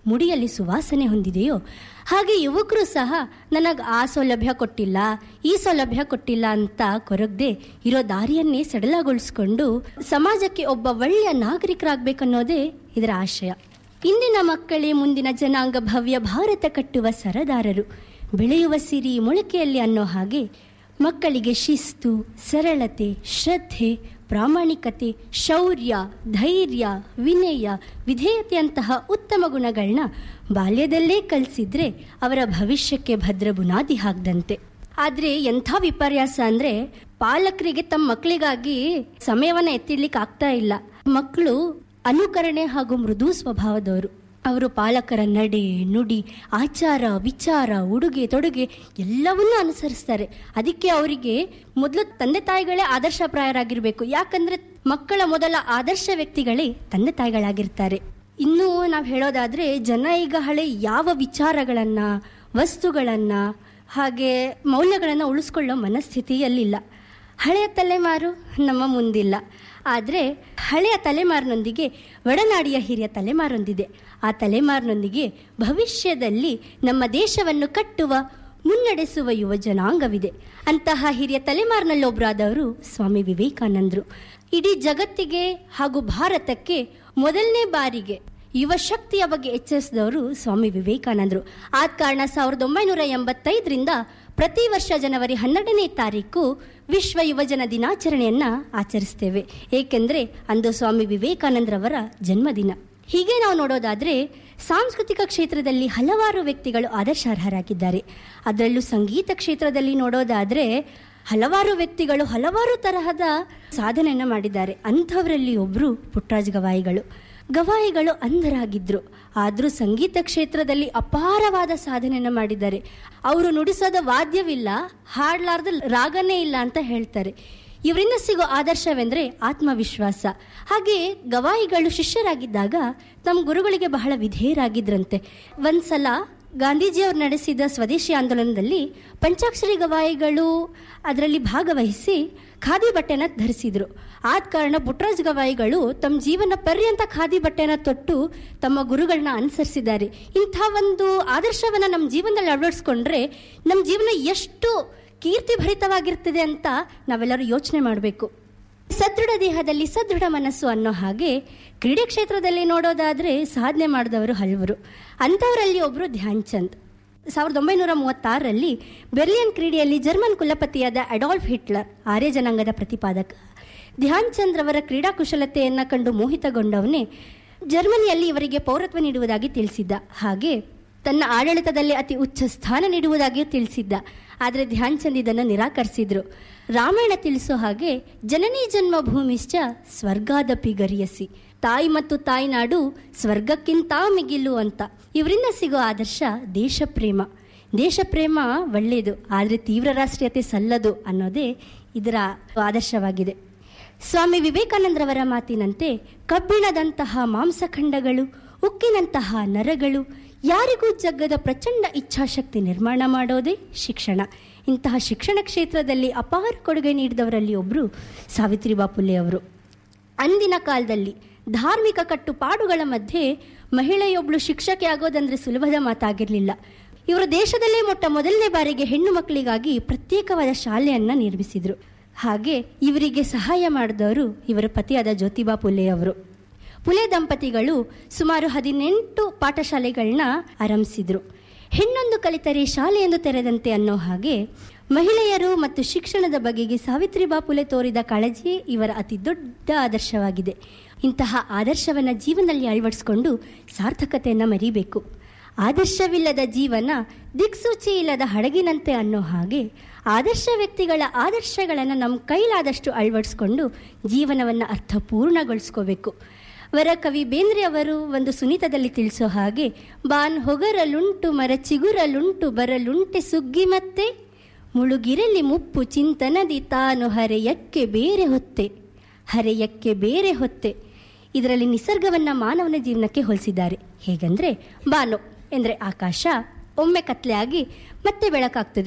ಮುಡಿಯಲ್ಲಿ ಸುವಾಸನೆ ಹೊಂದಿದೆಯೋ ಹಾಗೆ ಯುವಕರು ಸಹ ನನಗೆ ಆ ಸೌಲಭ್ಯ ಕೊಟ್ಟಿಲ್ಲ ಈ ಸೌಲಭ್ಯ ಕೊಟ್ಟಿಲ್ಲ ಅಂತ ಕೊರಗದೆ ಇರೋ ದಾರಿಯನ್ನೇ ಸಡಲಗೊಳಿಸ್ಕೊಂಡು ಸಮಾಜಕ್ಕೆ ಒಬ್ಬ ಒಳ್ಳೆಯ ನಾಗರಿಕರಾಗಬೇಕನ್ನೋದೇ ಇದರ ಆಶಯ ಇಂದಿನ ಮಕ್ಕಳೇ ಮುಂದಿನ ಜನಾಂಗ ಭವ್ಯ ಭಾರತ ಕಟ್ಟುವ ಸರದಾರರು ಬೆಳೆಯುವ ಸಿರಿ ಮೊಳಕೆಯಲ್ಲಿ ಅನ್ನೋ ಹಾಗೆ ಮಕ್ಕಳಿಗೆ ಶಿಸ್ತು ಸರಳತೆ ಶ್ರದ್ಧೆ ಪ್ರಾಮಾಣಿಕತೆ ಶೌರ್ಯ ಧೈರ್ಯ ವಿನಯ ವಿಧೇಯತೆಯಂತಹ ಉತ್ತಮ ಗುಣಗಳನ್ನ ಬಾಲ್ಯದಲ್ಲೇ ಕಲಿಸಿದ್ರೆ ಅವರ ಭವಿಷ್ಯಕ್ಕೆ ಭದ್ರ ಬುನಾದಿ ಹಾಕ್ದಂತೆ ಆದ್ರೆ ಎಂಥ ವಿಪರ್ಯಾಸ ಅಂದ್ರೆ ಪಾಲಕರಿಗೆ ತಮ್ಮ ಮಕ್ಕಳಿಗಾಗಿ ಸಮಯವನ್ನ ಎತ್ತಿಡ್ಲಿಕ್ಕೆ ಆಗ್ತಾ ಇಲ್ಲ ಮಕ್ಕಳು ಅನುಕರಣೆ ಹಾಗೂ ಮೃದು ಸ್ವಭಾವದವರು ಅವರು ಪಾಲಕರ ನಡೆ ನುಡಿ ಆಚಾರ ವಿಚಾರ ಉಡುಗೆ ತೊಡುಗೆ ಎಲ್ಲವನ್ನೂ ಅನುಸರಿಸ್ತಾರೆ ಅದಕ್ಕೆ ಅವರಿಗೆ ಮೊದಲು ತಂದೆ ತಾಯಿಗಳೇ ಆದರ್ಶಪ್ರಾಯರಾಗಿರ್ಬೇಕು ಯಾಕಂದ್ರೆ ಮಕ್ಕಳ ಮೊದಲ ಆದರ್ಶ ವ್ಯಕ್ತಿಗಳೇ ತಂದೆ ತಾಯಿಗಳಾಗಿರ್ತಾರೆ ಇನ್ನು ನಾವು ಹೇಳೋದಾದ್ರೆ ಜನ ಈಗ ಹಳೆ ಯಾವ ವಿಚಾರಗಳನ್ನ ವಸ್ತುಗಳನ್ನ ಹಾಗೆ ಮೌಲ್ಯಗಳನ್ನು ಉಳಿಸ್ಕೊಳ್ಳೋ ಮನಸ್ಥಿತಿಯಲ್ಲಿಲ್ಲ ಹಳೆಯ ತಲೆಮಾರು ನಮ್ಮ ಮುಂದಿಲ್ಲ ಆದರೆ ಹಳೆಯ ತಲೆಮಾರಿನೊಂದಿಗೆ ಒಡನಾಡಿಯ ಹಿರಿಯ ತಲೆಮಾರೊಂದಿದೆ ಆ ತಲೆಮಾರಿನೊಂದಿಗೆ ಭವಿಷ್ಯದಲ್ಲಿ ನಮ್ಮ ದೇಶವನ್ನು ಕಟ್ಟುವ ಮುನ್ನಡೆಸುವ ಯುವ ಜನಾಂಗವಿದೆ ಅಂತಹ ಹಿರಿಯ ತಲೆಮಾರಿನಲ್ಲೊಬ್ಬರಾದವರು ಸ್ವಾಮಿ ವಿವೇಕಾನಂದರು ಇಡೀ ಜಗತ್ತಿಗೆ ಹಾಗೂ ಭಾರತಕ್ಕೆ ಮೊದಲನೇ ಬಾರಿಗೆ ಯುವ ಶಕ್ತಿಯ ಬಗ್ಗೆ ಎಚ್ಚರಿಸಿದವರು ಸ್ವಾಮಿ ವಿವೇಕಾನಂದರು ಆದ ಕಾರಣ ಸಾವಿರದ ಒಂಬೈನೂರ ಎಂಬತ್ತೈದರಿಂದ ಪ್ರತಿ ವರ್ಷ ಜನವರಿ ಹನ್ನೆರಡನೇ ತಾರೀಕು ವಿಶ್ವ ಯುವಜನ ದಿನಾಚರಣೆಯನ್ನ ಆಚರಿಸ್ತೇವೆ ಏಕೆಂದರೆ ಅಂದು ಸ್ವಾಮಿ ವಿವೇಕಾನಂದರವರ ಜನ್ಮದಿನ ಹೀಗೆ ನಾವು ನೋಡೋದಾದ್ರೆ ಸಾಂಸ್ಕೃತಿಕ ಕ್ಷೇತ್ರದಲ್ಲಿ ಹಲವಾರು ವ್ಯಕ್ತಿಗಳು ಆದರ್ಶಾರ್ಹರಾಗಿದ್ದಾರೆ ಅದರಲ್ಲೂ ಸಂಗೀತ ಕ್ಷೇತ್ರದಲ್ಲಿ ನೋಡೋದಾದ್ರೆ ಹಲವಾರು ವ್ಯಕ್ತಿಗಳು ಹಲವಾರು ತರಹದ ಸಾಧನೆಯನ್ನ ಮಾಡಿದ್ದಾರೆ ಅಂಥವರಲ್ಲಿ ಒಬ್ರು ಪುಟ್ಟರಾಜ್ ಗವಾಯಿಗಳು ಗವಾಯಿಗಳು ಅಂಧರಾಗಿದ್ರು ಆದರೂ ಸಂಗೀತ ಕ್ಷೇತ್ರದಲ್ಲಿ ಅಪಾರವಾದ ಸಾಧನೆಯನ್ನ ಮಾಡಿದ್ದಾರೆ ಅವರು ನುಡಿಸೋದ ವಾದ್ಯವಿಲ್ಲ ಹಾಡ್ಲಾರ್ದ ರಾಗನೇ ಇಲ್ಲ ಅಂತ ಹೇಳ್ತಾರೆ ಇವರಿಂದ ಸಿಗೋ ಆದರ್ಶವೆಂದ್ರೆ ಆತ್ಮವಿಶ್ವಾಸ ಹಾಗೆ ಗವಾಯಿಗಳು ಶಿಷ್ಯರಾಗಿದ್ದಾಗ ತಮ್ಮ ಗುರುಗಳಿಗೆ ಬಹಳ ವಿಧೇಯರಾಗಿದ್ರಂತೆ ಒಂದ್ಸಲ ಗಾಂಧೀಜಿಯವರು ನಡೆಸಿದ ಸ್ವದೇಶಿ ಆಂದೋಲನದಲ್ಲಿ ಪಂಚಾಕ್ಷರಿ ಗವಾಯಿಗಳು ಅದರಲ್ಲಿ ಭಾಗವಹಿಸಿ ಖಾದಿ ಬಟ್ಟೆನ ಧರಿಸಿದ್ರು ಆದ ಕಾರಣ ಪುಟ್ಟರಾಜ್ ಗವಾಯಿಗಳು ತಮ್ಮ ಜೀವನ ಪರ್ಯಂತ ಖಾದಿ ಬಟ್ಟೆನ ತೊಟ್ಟು ತಮ್ಮ ಗುರುಗಳನ್ನ ಅನುಸರಿಸಿದ್ದಾರೆ ಇಂಥ ಒಂದು ಆದರ್ಶವನ್ನ ನಮ್ಮ ಜೀವನದಲ್ಲಿ ಅಳವಡಿಸ್ಕೊಂಡ್ರೆ ನಮ್ಮ ಜೀವನ ಎಷ್ಟು ಕೀರ್ತಿ ಭರಿತವಾಗಿರ್ತದೆ ಅಂತ ನಾವೆಲ್ಲರೂ ಯೋಚನೆ ಮಾಡಬೇಕು ಸದೃಢ ದೇಹದಲ್ಲಿ ಸದೃಢ ಮನಸ್ಸು ಅನ್ನೋ ಹಾಗೆ ಕ್ರೀಡೆ ಕ್ಷೇತ್ರದಲ್ಲಿ ನೋಡೋದಾದ್ರೆ ಸಾಧನೆ ಮಾಡಿದವರು ಹಲವರು ಅಂಥವರಲ್ಲಿ ಒಬ್ಬರು ಧ್ಯಾನ್ ಚಂದ್ ಸಾವಿರದ ಒಂಬೈನೂರ ಮೂವತ್ತಾರರಲ್ಲಿ ಬೆರ್ಲಿಯನ್ ಕ್ರೀಡೆಯಲ್ಲಿ ಜರ್ಮನ್ ಕುಲಪತಿಯಾದ ಅಡಾಲ್ಫ್ ಹಿಟ್ಲರ್ ಆರ್ಯ ಜನಾಂಗದ ಪ್ರತಿಪಾದಕ ಧ್ಯಾನ್ ಚಂದ್ ರವರ ಕ್ರೀಡಾ ಕುಶಲತೆಯನ್ನ ಕಂಡು ಮೋಹಿತಗೊಂಡವನೇ ಜರ್ಮನಿಯಲ್ಲಿ ಇವರಿಗೆ ಪೌರತ್ವ ನೀಡುವುದಾಗಿ ತಿಳಿಸಿದ್ದ ಹಾಗೆ ತನ್ನ ಆಡಳಿತದಲ್ಲಿ ಅತಿ ಉಚ್ಚ ಸ್ಥಾನ ನೀಡುವುದಾಗಿಯೂ ತಿಳಿಸಿದ್ದ ಆದರೆ ಧ್ಯಾನ್ ಚಂದ್ ಇದನ್ನು ನಿರಾಕರಿಸಿದ್ರು ರಾಮಾಯಣ ತಿಳಿಸೋ ಹಾಗೆ ಜನನಿ ಜನ್ಮ ಭೂಮಿಶ್ಚ ಸ್ವರ್ಗಾದಪಿ ಗರಿಯಸಿ ತಾಯಿ ಮತ್ತು ತಾಯ್ನಾಡು ಸ್ವರ್ಗಕ್ಕಿಂತ ಮಿಗಿಲು ಅಂತ ಇವರಿಂದ ಸಿಗೋ ಆದರ್ಶ ದೇಶ ಪ್ರೇಮ ದೇಶ ಪ್ರೇಮ ಒಳ್ಳೆಯದು ಆದರೆ ತೀವ್ರ ರಾಷ್ಟ್ರೀಯತೆ ಸಲ್ಲದು ಅನ್ನೋದೇ ಇದರ ಆದರ್ಶವಾಗಿದೆ ಸ್ವಾಮಿ ವಿವೇಕಾನಂದರವರ ಮಾತಿನಂತೆ ಕಬ್ಬಿಣದಂತಹ ಮಾಂಸಖಂಡಗಳು ಉಕ್ಕಿನಂತಹ ನರಗಳು ಯಾರಿಗೂ ಜಗ್ಗದ ಪ್ರಚಂಡ ಇಚ್ಛಾಶಕ್ತಿ ನಿರ್ಮಾಣ ಮಾಡೋದೇ ಶಿಕ್ಷಣ ಇಂತಹ ಶಿಕ್ಷಣ ಕ್ಷೇತ್ರದಲ್ಲಿ ಅಪಾರ ಕೊಡುಗೆ ನೀಡಿದವರಲ್ಲಿ ಒಬ್ಬರು ಸಾವಿತ್ರಿಬಾ ಫುಲೆ ಅವರು ಅಂದಿನ ಕಾಲದಲ್ಲಿ ಧಾರ್ಮಿಕ ಕಟ್ಟುಪಾಡುಗಳ ಮಧ್ಯೆ ಮಹಿಳೆಯೊಬ್ಬಳು ಶಿಕ್ಷಕಿ ಆಗೋದಂದ್ರೆ ಸುಲಭದ ಮಾತಾಗಿರಲಿಲ್ಲ ಇವರು ದೇಶದಲ್ಲೇ ಮೊಟ್ಟ ಮೊದಲನೇ ಬಾರಿಗೆ ಹೆಣ್ಣು ಮಕ್ಕಳಿಗಾಗಿ ಪ್ರತ್ಯೇಕವಾದ ಶಾಲೆಯನ್ನ ನಿರ್ಮಿಸಿದ್ರು ಹಾಗೆ ಇವರಿಗೆ ಸಹಾಯ ಮಾಡಿದವರು ಇವರ ಪತಿಯಾದ ಜ್ಯೋತಿಬಾ ಫುಲೆ ಅವರು ಫುಲೆ ದಂಪತಿಗಳು ಸುಮಾರು ಹದಿನೆಂಟು ಪಾಠಶಾಲೆಗಳನ್ನ ಆರಂಭಿಸಿದ್ರು ಹೆಣ್ಣೊಂದು ಕಲಿತರೆ ಶಾಲೆಯೊಂದು ತೆರೆದಂತೆ ಅನ್ನೋ ಹಾಗೆ ಮಹಿಳೆಯರು ಮತ್ತು ಶಿಕ್ಷಣದ ಬಗೆಗೆ ಸಾವಿತ್ರಿಬಾ ಫುಲೆ ತೋರಿದ ಕಾಳಜಿಯೇ ಇವರ ಅತಿ ದೊಡ್ಡ ಆದರ್ಶವಾಗಿದೆ ಇಂತಹ ಆದರ್ಶವನ್ನ ಜೀವನದಲ್ಲಿ ಅಳವಡಿಸಿಕೊಂಡು ಸಾರ್ಥಕತೆಯನ್ನ ಮರಿಬೇಕು ಆದರ್ಶವಿಲ್ಲದ ಜೀವನ ದಿಕ್ಸೂಚಿ ಇಲ್ಲದ ಹಡಗಿನಂತೆ ಅನ್ನೋ ಹಾಗೆ ಆದರ್ಶ ವ್ಯಕ್ತಿಗಳ ಆದರ್ಶಗಳನ್ನು ನಮ್ಮ ಕೈಲಾದಷ್ಟು ಅಳವಡಿಸ್ಕೊಂಡು ಜೀವನವನ್ನು ಅರ್ಥಪೂರ್ಣಗೊಳಿಸ್ಕೋಬೇಕು ವರ ಕವಿ ಬೇಂದ್ರೆ ಅವರು ಒಂದು ಸುನೀತದಲ್ಲಿ ತಿಳಿಸೋ ಹಾಗೆ ಬಾನ್ ಹೊಗರಲುಂಟು ಮರ ಚಿಗುರಲುಂಟು ಬರಲುಂಟೆ ಸುಗ್ಗಿ ಮತ್ತೆ ಮುಳುಗಿರಲಿ ಮುಪ್ಪು ಚಿಂತನದಿ ತಾನು ಹರೆಯಕ್ಕೆ ಬೇರೆ ಹೊತ್ತೆ ಹರೆಯಕ್ಕೆ ಬೇರೆ ಹೊತ್ತೆ ಇದರಲ್ಲಿ ನಿಸರ್ಗವನ್ನ ಮಾನವನ ಜೀವನಕ್ಕೆ ಹೋಲಿಸಿದ್ದಾರೆ ಹೇಗಂದ್ರೆ ಬಾನು ಎಂದರೆ ಆಕಾಶ ಒಮ್ಮೆ ಕತ್ಲೆ ಆಗಿ ಮತ್ತೆ ಬೆಳಕಾಗ್ತದೆ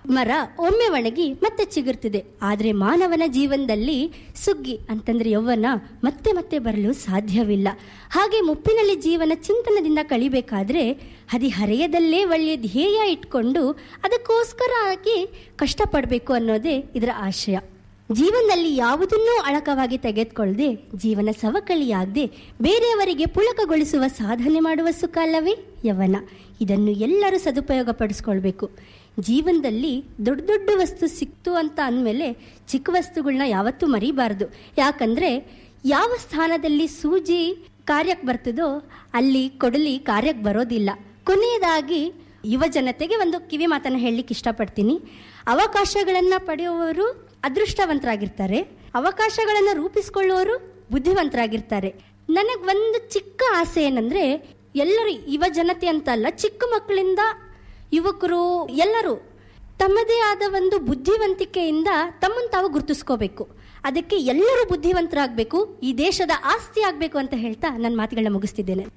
ಮರ ಒಮ್ಮೆ ಒಣಗಿ ಮತ್ತೆ ಚಿಗುರ್ತಿದೆ ಆದರೆ ಮಾನವನ ಜೀವನದಲ್ಲಿ ಸುಗ್ಗಿ ಅಂತಂದ್ರೆ ಯೌವನ ಮತ್ತೆ ಮತ್ತೆ ಬರಲು ಸಾಧ್ಯವಿಲ್ಲ ಹಾಗೆ ಮುಪ್ಪಿನಲ್ಲಿ ಜೀವನ ಚಿಂತನದಿಂದ ಕಳಿಬೇಕಾದ್ರೆ ಹದಿಹರೆಯದಲ್ಲೇ ಒಳ್ಳೆಯ ಧ್ಯೇಯ ಇಟ್ಕೊಂಡು ಅದಕ್ಕೋಸ್ಕರ ಆಗಿ ಕಷ್ಟಪಡಬೇಕು ಅನ್ನೋದೇ ಇದರ ಆಶಯ ಜೀವನದಲ್ಲಿ ಯಾವುದನ್ನೂ ಅಳಕವಾಗಿ ತೆಗೆದುಕೊಳ್ಳದೆ ಜೀವನ ಸವಕಳಿಯಾಗದೆ ಬೇರೆಯವರಿಗೆ ಪುಳಕಗೊಳಿಸುವ ಸಾಧನೆ ಮಾಡುವ ಸುಖ ಅಲ್ಲವೇ ಯವನ ಇದನ್ನು ಎಲ್ಲರೂ ಸದುಪಯೋಗ ಪಡಿಸ್ಕೊಳ್ಬೇಕು ಜೀವನದಲ್ಲಿ ದೊಡ್ಡ ದೊಡ್ಡ ವಸ್ತು ಸಿಕ್ತು ಅಂತ ಅಂದಮೇಲೆ ಚಿಕ್ಕ ವಸ್ತುಗಳನ್ನ ಯಾವತ್ತೂ ಮರಿಬಾರ್ದು ಯಾಕಂದ್ರೆ ಯಾವ ಸ್ಥಾನದಲ್ಲಿ ಸೂಜಿ ಕಾರ್ಯಕ್ಕೆ ಬರ್ತದೋ ಅಲ್ಲಿ ಕೊಡಲಿ ಕಾರ್ಯಕ್ಕೆ ಬರೋದಿಲ್ಲ ಕೊನೆಯದಾಗಿ ಯುವ ಜನತೆಗೆ ಒಂದು ಕಿವಿ ಮಾತನ್ನು ಹೇಳಲಿಕ್ಕೆ ಇಷ್ಟಪಡ್ತೀನಿ ಅವಕಾಶಗಳನ್ನು ಪಡೆಯುವವರು ಅದೃಷ್ಟವಂತರಾಗಿರ್ತಾರೆ ಅವಕಾಶಗಳನ್ನು ರೂಪಿಸಿಕೊಳ್ಳುವವರು ಬುದ್ಧಿವಂತರಾಗಿರ್ತಾರೆ ನನಗೆ ಒಂದು ಚಿಕ್ಕ ಆಸೆ ಏನಂದ್ರೆ ಎಲ್ಲರೂ ಯುವ ಜನತೆ ಅಂತ ಅಲ್ಲ ಚಿಕ್ಕ ಮಕ್ಕಳಿಂದ ಯುವಕರು ಎಲ್ಲರೂ ತಮ್ಮದೇ ಆದ ಒಂದು ಬುದ್ಧಿವಂತಿಕೆಯಿಂದ ತಮ್ಮನ್ನು ತಾವು ಗುರುತಿಸ್ಕೋಬೇಕು ಅದಕ್ಕೆ ಎಲ್ಲರೂ ಬುದ್ಧಿವಂತರಾಗಬೇಕು ಈ ದೇಶದ ಆಸ್ತಿ ಆಗಬೇಕು ಅಂತ ಹೇಳ್ತಾ ನನ್ನ ಮಾತುಗಳನ್ನ ಮುಗಿಸ್ತಿದ್ದೇನೆ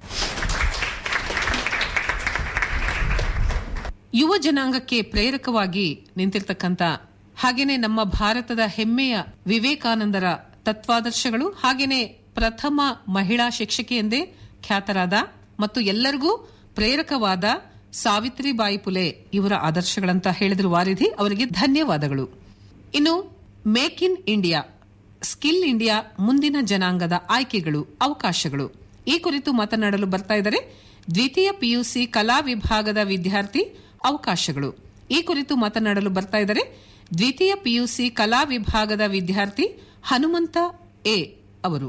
ಯುವ ಜನಾಂಗಕ್ಕೆ ಪ್ರೇರಕವಾಗಿ ನಿಂತಿರ್ತಕ್ಕಂಥ ಹಾಗೇನೆ ನಮ್ಮ ಭಾರತದ ಹೆಮ್ಮೆಯ ವಿವೇಕಾನಂದರ ತತ್ವಾದರ್ಶಗಳು ಹಾಗೇನೆ ಪ್ರಥಮ ಮಹಿಳಾ ಶಿಕ್ಷಕಿ ಎಂದೇ ಖ್ಯಾತರಾದ ಮತ್ತು ಎಲ್ಲರಿಗೂ ಪ್ರೇರಕವಾದ ಸಾವಿತ್ರಿಬಾಯಿ ಪುಲೆ ಇವರ ಆದರ್ಶಗಳಂತ ಹೇಳಿದ್ರು ವಾರಿಧಿ ಅವರಿಗೆ ಧನ್ಯವಾದಗಳು ಇನ್ನು make in India skill India ಮುಂದಿನ ಜನಾಂಗದ ಆಯ್ಕೆಗಳು ಅವಕಾಶಗಳು ಈ ಕುರಿತು ಮಾತನಾಡಲು ಬರ್ತಾ ಇದ್ದಾರೆ ದ್ವಿತೀಯ ಪಿಯುಸಿ ಕಲಾ ವಿಭಾಗದ ವಿದ್ಯಾರ್ಥಿ ಅವಕಾಶಗಳು ಈ ಕುರಿತು ಮಾತನಾಡಲು ಬರ್ತಾ ಇದ್ದಾರೆ ದ್ವಿತೀಯ ಪಿಯುಸಿ ಕಲಾ ವಿಭಾಗದ ವಿದ್ಯಾರ್ಥಿ ಹನುಮಂತ ಎ ಅವರು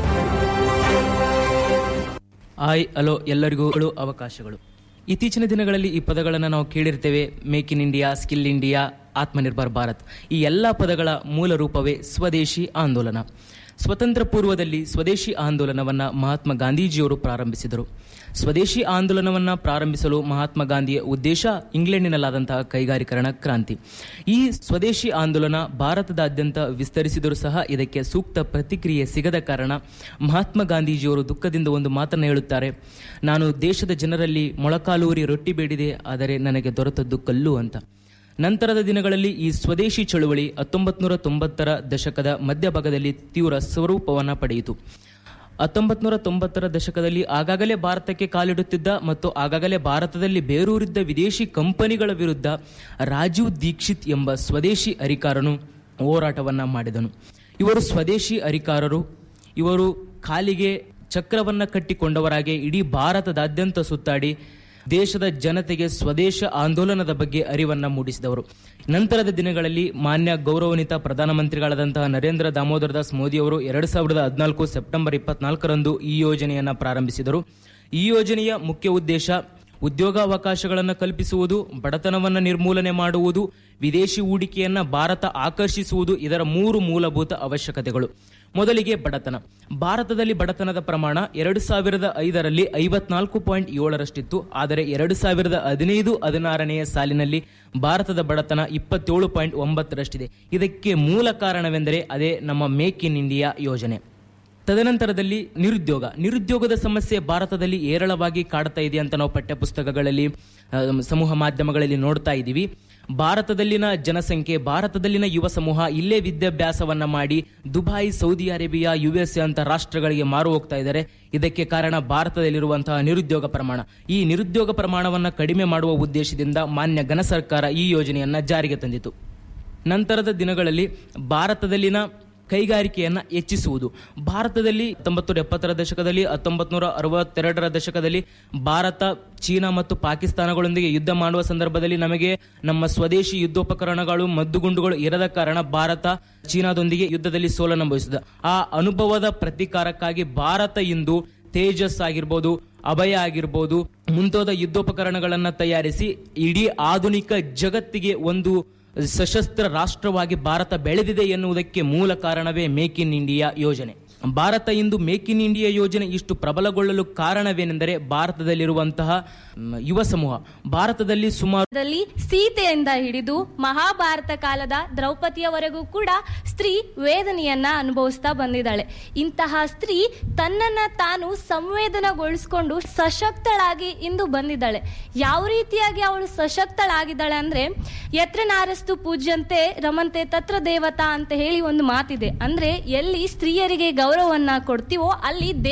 ಆಯ್ ಅಲೋ ಎಲ್ಲರಿಗೂ ಅವಕಾಶಗಳು ಇತ್ತೀಚಿನ ದಿನಗಳಲ್ಲಿ ಈ ಪದಗಳನ್ನು ನಾವು ಕೇಳಿರ್ತೇವೆ make in India skill India Atmanirbhar Bharat ಈ ಎಲ್ಲ ಪದಗಳ ಮೂಲ ರೂಪವೇ ಸ್ವದೇಶಿ ಆಂದೋಲನ ಸ್ವತಂತ್ರ ಪೂರ್ವದಲ್ಲಿ ಸ್ವದೇಶಿ ಆಂದೋಲನವನ್ನ ಮಹಾತ್ಮ ಗಾಂಧೀಜಿಯವರು ಪ್ರಾರಂಭಿಸಿದರು ಸ್ವದೇಶಿ ಆಂದೋಲನವನ್ನ ಪ್ರಾರಂಭಿಸಲು ಮಹಾತ್ಮ ಗಾಂಧಿಯ ಉದ್ದೇಶ ಇಂಗ್ಲೆಂಡಿನಲ್ಲಾದಂತಹ ಕೈಗಾರಿಕರಣ ಕ್ರಾಂತಿ ಈ ಸ್ವದೇಶಿ ಆಂದೋಲನ ಭಾರತದಾದ್ಯಂತ ವಿಸ್ತರಿಸಿದರೂ ಸಹ ಇದಕ್ಕೆ ಸೂಕ್ತ ಪ್ರತಿಕ್ರಿಯೆ ಸಿಗದ ಕಾರಣ ಮಹಾತ್ಮ ಗಾಂಧೀಜಿಯವರು ದುಃಖದಿಂದ ಒಂದು ಮಾತನ್ನು ಹೇಳುತ್ತಾರೆ ನಾನು ದೇಶದ ಜನರಲ್ಲಿ ಮೊಳಕಾಲೂರಿ ರೊಟ್ಟಿ ಬೇಡಿದೆ ಆದರೆ ನನಗೆ ದೊರೆತದ್ದು ಕಲ್ಲು ಅಂತ ನಂತರದ ದಿನಗಳಲ್ಲಿ ಈ ಸ್ವದೇಶಿ ಚಳುವಳಿ ಹತ್ತೊಂಬತ್ತು ನೂರ ತೊಂಬತ್ತರ ದಶಕದ ಮಧ್ಯಭಾಗದಲ್ಲಿ ತೀವ್ರ ಸ್ವರೂಪವನ್ನು ಪಡೆಯಿತು ಹತ್ತೊಂಬತ್ತು ನೂರ ತೊಂಬತ್ತರ ದಶಕದಲ್ಲಿ ಆಗಾಗಲೇ ಭಾರತಕ್ಕೆ ಕಾಲಿಡುತ್ತಿದ್ದ ಮತ್ತು ಆಗಾಗಲೇ ಭಾರತದಲ್ಲಿ ಬೇರೂರಿದ್ದ ವಿದೇಶಿ ಕಂಪನಿಗಳ ವಿರುದ್ಧ ರಾಜೀವ್ ದೀಕ್ಷಿತ್ ಎಂಬ ಸ್ವದೇಶಿ ಅಧಿಕಾರನು ಹೋರಾಟವನ್ನ ಮಾಡಿದನು ಇವರು ಸ್ವದೇಶಿ ಅಧಿಕಾರರು ಇವರು ಕಾಲಿಗೆ ಚಕ್ರವನ್ನ ಕಟ್ಟಿಕೊಂಡವರಾಗಿ ಇಡೀ ಭಾರತದಾದ್ಯಂತ ಸುತ್ತಾಡಿ ದೇಶದ ಜನತೆಗೆ ಸ್ವದೇಶ ಆಂದೋಲನದ ಬಗ್ಗೆ ಅರಿವನ್ನ ಮೂಡಿಸಿದವರು ನಂತರದ ದಿನಗಳಲ್ಲಿ ಮಾನ್ಯ ಗೌರವಾನ್ವಿತ ಪ್ರಧಾನಮಂತ್ರಿಗಳಾದಂತಹ ನರೇಂದ್ರ ದಾಮೋದರ ದಾಸ್ ಮೋದಿ ಅವರು ಎರಡು ಸಾವಿರದ ಹದಿನಾಲ್ಕು ಸೆಪ್ಟೆಂಬರ್ ಇಪ್ಪತ್ನಾಲ್ಕರಂದು ಈ ಯೋಜನೆಯನ್ನ ಪ್ರಾರಂಭಿಸಿದರು ಈ ಯೋಜನೆಯ ಮುಖ್ಯ ಉದ್ದೇಶ ಉದ್ಯೋಗಾವಕಾಶಗಳನ್ನು ಕಲ್ಪಿಸುವುದು ಬಡತನವನ್ನು ನಿರ್ಮೂಲನೆ ಮಾಡುವುದು ವಿದೇಶಿ ಹೂಡಿಕೆಯನ್ನ ಭಾರತ ಆಕರ್ಷಿಸುವುದು ಇದರ ಮೂರು ಮೂಲಭೂತ ಅವಶ್ಯಕತೆಗಳು ಮೊದಲಿಗೆ ಬಡತನ ಭಾರತದಲ್ಲಿ ಬಡತನದ ಪ್ರಮಾಣ ಎರಡು ಸಾವಿರದ ಐದರಲ್ಲಿ ಐವತ್ನಾಲ್ಕು ಪಾಯಿಂಟ್ ಏಳರಷ್ಟಿತ್ತು ಆದರೆ ಎರಡು ಸಾವಿರದ ಹದಿನೈದು ಹದಿನಾರನೆಯ ಸಾಲಿನಲ್ಲಿ ಭಾರತದ ಬಡತನ ಇಪ್ಪತ್ತೇಳು ಪಾಯಿಂಟ್ ಒಂಬತ್ತರಷ್ಟಿದೆ ಇದಕ್ಕೆ ಮೂಲ ಕಾರಣವೆಂದರೆ ಅದೇ ನಮ್ಮ ಮೇಕ್ ಇನ್ ಇಂಡಿಯಾ ಯೋಜನೆ ತದನಂತರದಲ್ಲಿ ನಿರುದ್ಯೋಗ ನಿರುದ್ಯೋಗದ ಸಮಸ್ಯೆ ಭಾರತದಲ್ಲಿ ಏರಳವಾಗಿ ಕಾಡ್ತಾ ಇದೆ ಅಂತ ನಾವು ಪಠ್ಯಪುಸ್ತಕಗಳಲ್ಲಿ ಆ, ಸಮೂಹ ಮಾಧ್ಯಮಗಳಲ್ಲಿ ನೋಡ್ತಾ ಇದ್ದೀವಿ ಭಾರತದಲ್ಲಿನ ಜನಸಂಖ್ಯೆ ಭಾರತದಲ್ಲಿನ ಯುವ ಸಮೂಹ ಇಲ್ಲೇ ವಿದ್ಯಾಭ್ಯಾಸವನ್ನ ಮಾಡಿ Dubai Saudi Arabia U S A ಅಂತ ರಾಷ್ಟ್ರಗಳಿಗೆ ಮಾರು ಹೋಗ್ತಾ ಇದ್ದಾರೆ ಇದಕ್ಕೆ ಕಾರಣ ಭಾರತದಲ್ಲಿರುವಂತಹ ನಿರುದ್ಯೋಗ ಪ್ರಮಾಣ ಈ ನಿರುದ್ಯೋಗ ಪ್ರಮಾಣವನ್ನ ಕಡಿಮೆ ಮಾಡುವ ಉದ್ದೇಶದಿಂದ ಮಾನ್ಯ ಘನ ಸರ್ಕಾರ ಈ ಯೋಜನೆಯನ್ನ ಜಾರಿಗೆ ತಂದಿತು ನಂತರದ ದಿನಗಳಲ್ಲಿ ಭಾರತದಲ್ಲಿನ ಕೈಗಾರಿಕೆಯನ್ನ ಹೆಚ್ಚಿಸುವುದು ಭಾರತದಲ್ಲಿ ಹತ್ತೊಂಬತ್ತು ಎಪ್ಪತ್ತರ ದಶಕದಲ್ಲಿ ಹತ್ತೊಂಬತ್ತು ನೂರ ಅರವತ್ತೆರಡರ ದಶಕದಲ್ಲಿ ಭಾರತ ಚೀನಾ ಮತ್ತು ಪಾಕಿಸ್ತಾನಗಳೊಂದಿಗೆ ಯುದ್ಧ ಮಾಡುವ ಸಂದರ್ಭದಲ್ಲಿ ನಮಗೆ ನಮ್ಮ ಸ್ವದೇಶಿ ಯುದ್ಧೋಪಕರಣಗಳು ಮದ್ದುಗುಂಡುಗಳು ಇರದ ಕಾರಣ ಭಾರತ ಚೀನಾದೊಂದಿಗೆ ಯುದ್ಧದಲ್ಲಿ ಸೋಲನುಭವಿಸಿದ ಆ ಅನುಭವದ ಪ್ರತೀಕಾರಕ್ಕಾಗಿ ಭಾರತ ಇಂದು ತೇಜಸ್ ಆಗಿರ್ಬೋದು ಅಭಯ ಆಗಿರ್ಬೋದು ಮುಂತಾದ ಯುದ್ಧೋಪಕರಣಗಳನ್ನ ತಯಾರಿಸಿ ಇಡೀ ಆಧುನಿಕ ಜಗತ್ತಿಗೆ ಒಂದು ಸಶಸ್ತ್ರ ರಾಷ್ಟ್ರವಾಗಿ ಭಾರತ ಬೆಳೆದಿದೆ ಎನ್ನುವುದಕ್ಕೆ ಮೂಲ ಕಾರಣವೇ ಮೇಕ್ ಇನ್ ಇಂಡಿಯಾ ಯೋಜನೆ ಭಾರತ ಇಂದು ಮೇಕ್ ಇನ್ ಇಂಡಿಯಾ ಯೋಜನೆ ಇಷ್ಟು ಪ್ರಬಲಗೊಳ್ಳಲು ಕಾರಣವೇನೆಂದರೆ ಭಾರತದಲ್ಲಿರುವಂತಹ ಮ್, ಯುವ ಸಮೂಹ ಭಾರತದಲ್ಲಿ ಸುಮಾರು ದಲ್ಲಿ ಸೀತೆಯಿಂದ ಹಿಡಿದು ಮಹಾಭಾರತ ಕಾಲದ ದ್ರೌಪದಿಯವರೆಗೂ ಕೂಡ ಸ್ತ್ರೀ ವೇದನೆಯನ್ನ ಅನುಭವಿಸ್ತಾ ಬಂದಿದ್ದಾಳೆ ಇಂತಹ ಸ್ತ್ರೀ ತನ್ನನ್ನ ತಾನು ಸಂವೇದನಗೊಳಿಸ್ಕೊಂಡು ಸಶಕ್ತಳಾಗಿ ಇಂದು ಬಂದಿದ್ದಾಳೆ ಯಾವ ರೀತಿಯಾಗಿ ಅವಳು ಸಶಕ್ತಳಾಗಿದ್ದಾಳೆ ಅಂದ್ರೆ ಯತ್ರ ನಾರಸ್ತು ಪೂಜ್ಯಂತೆ ರಮಂತೆ ತತ್ರ ದೇವತಾ ಅಂತ ಹೇಳಿ ಒಂದು ಮಾತಿದೆ ಅಂದ್ರೆ ಎಲ್ಲಿ ಸ್ತ್ರೀಯರಿಗೆ ಗೌರವವನ್ನ ಕೊಡ್ತೀವೋ ಅಲ್ಲಿ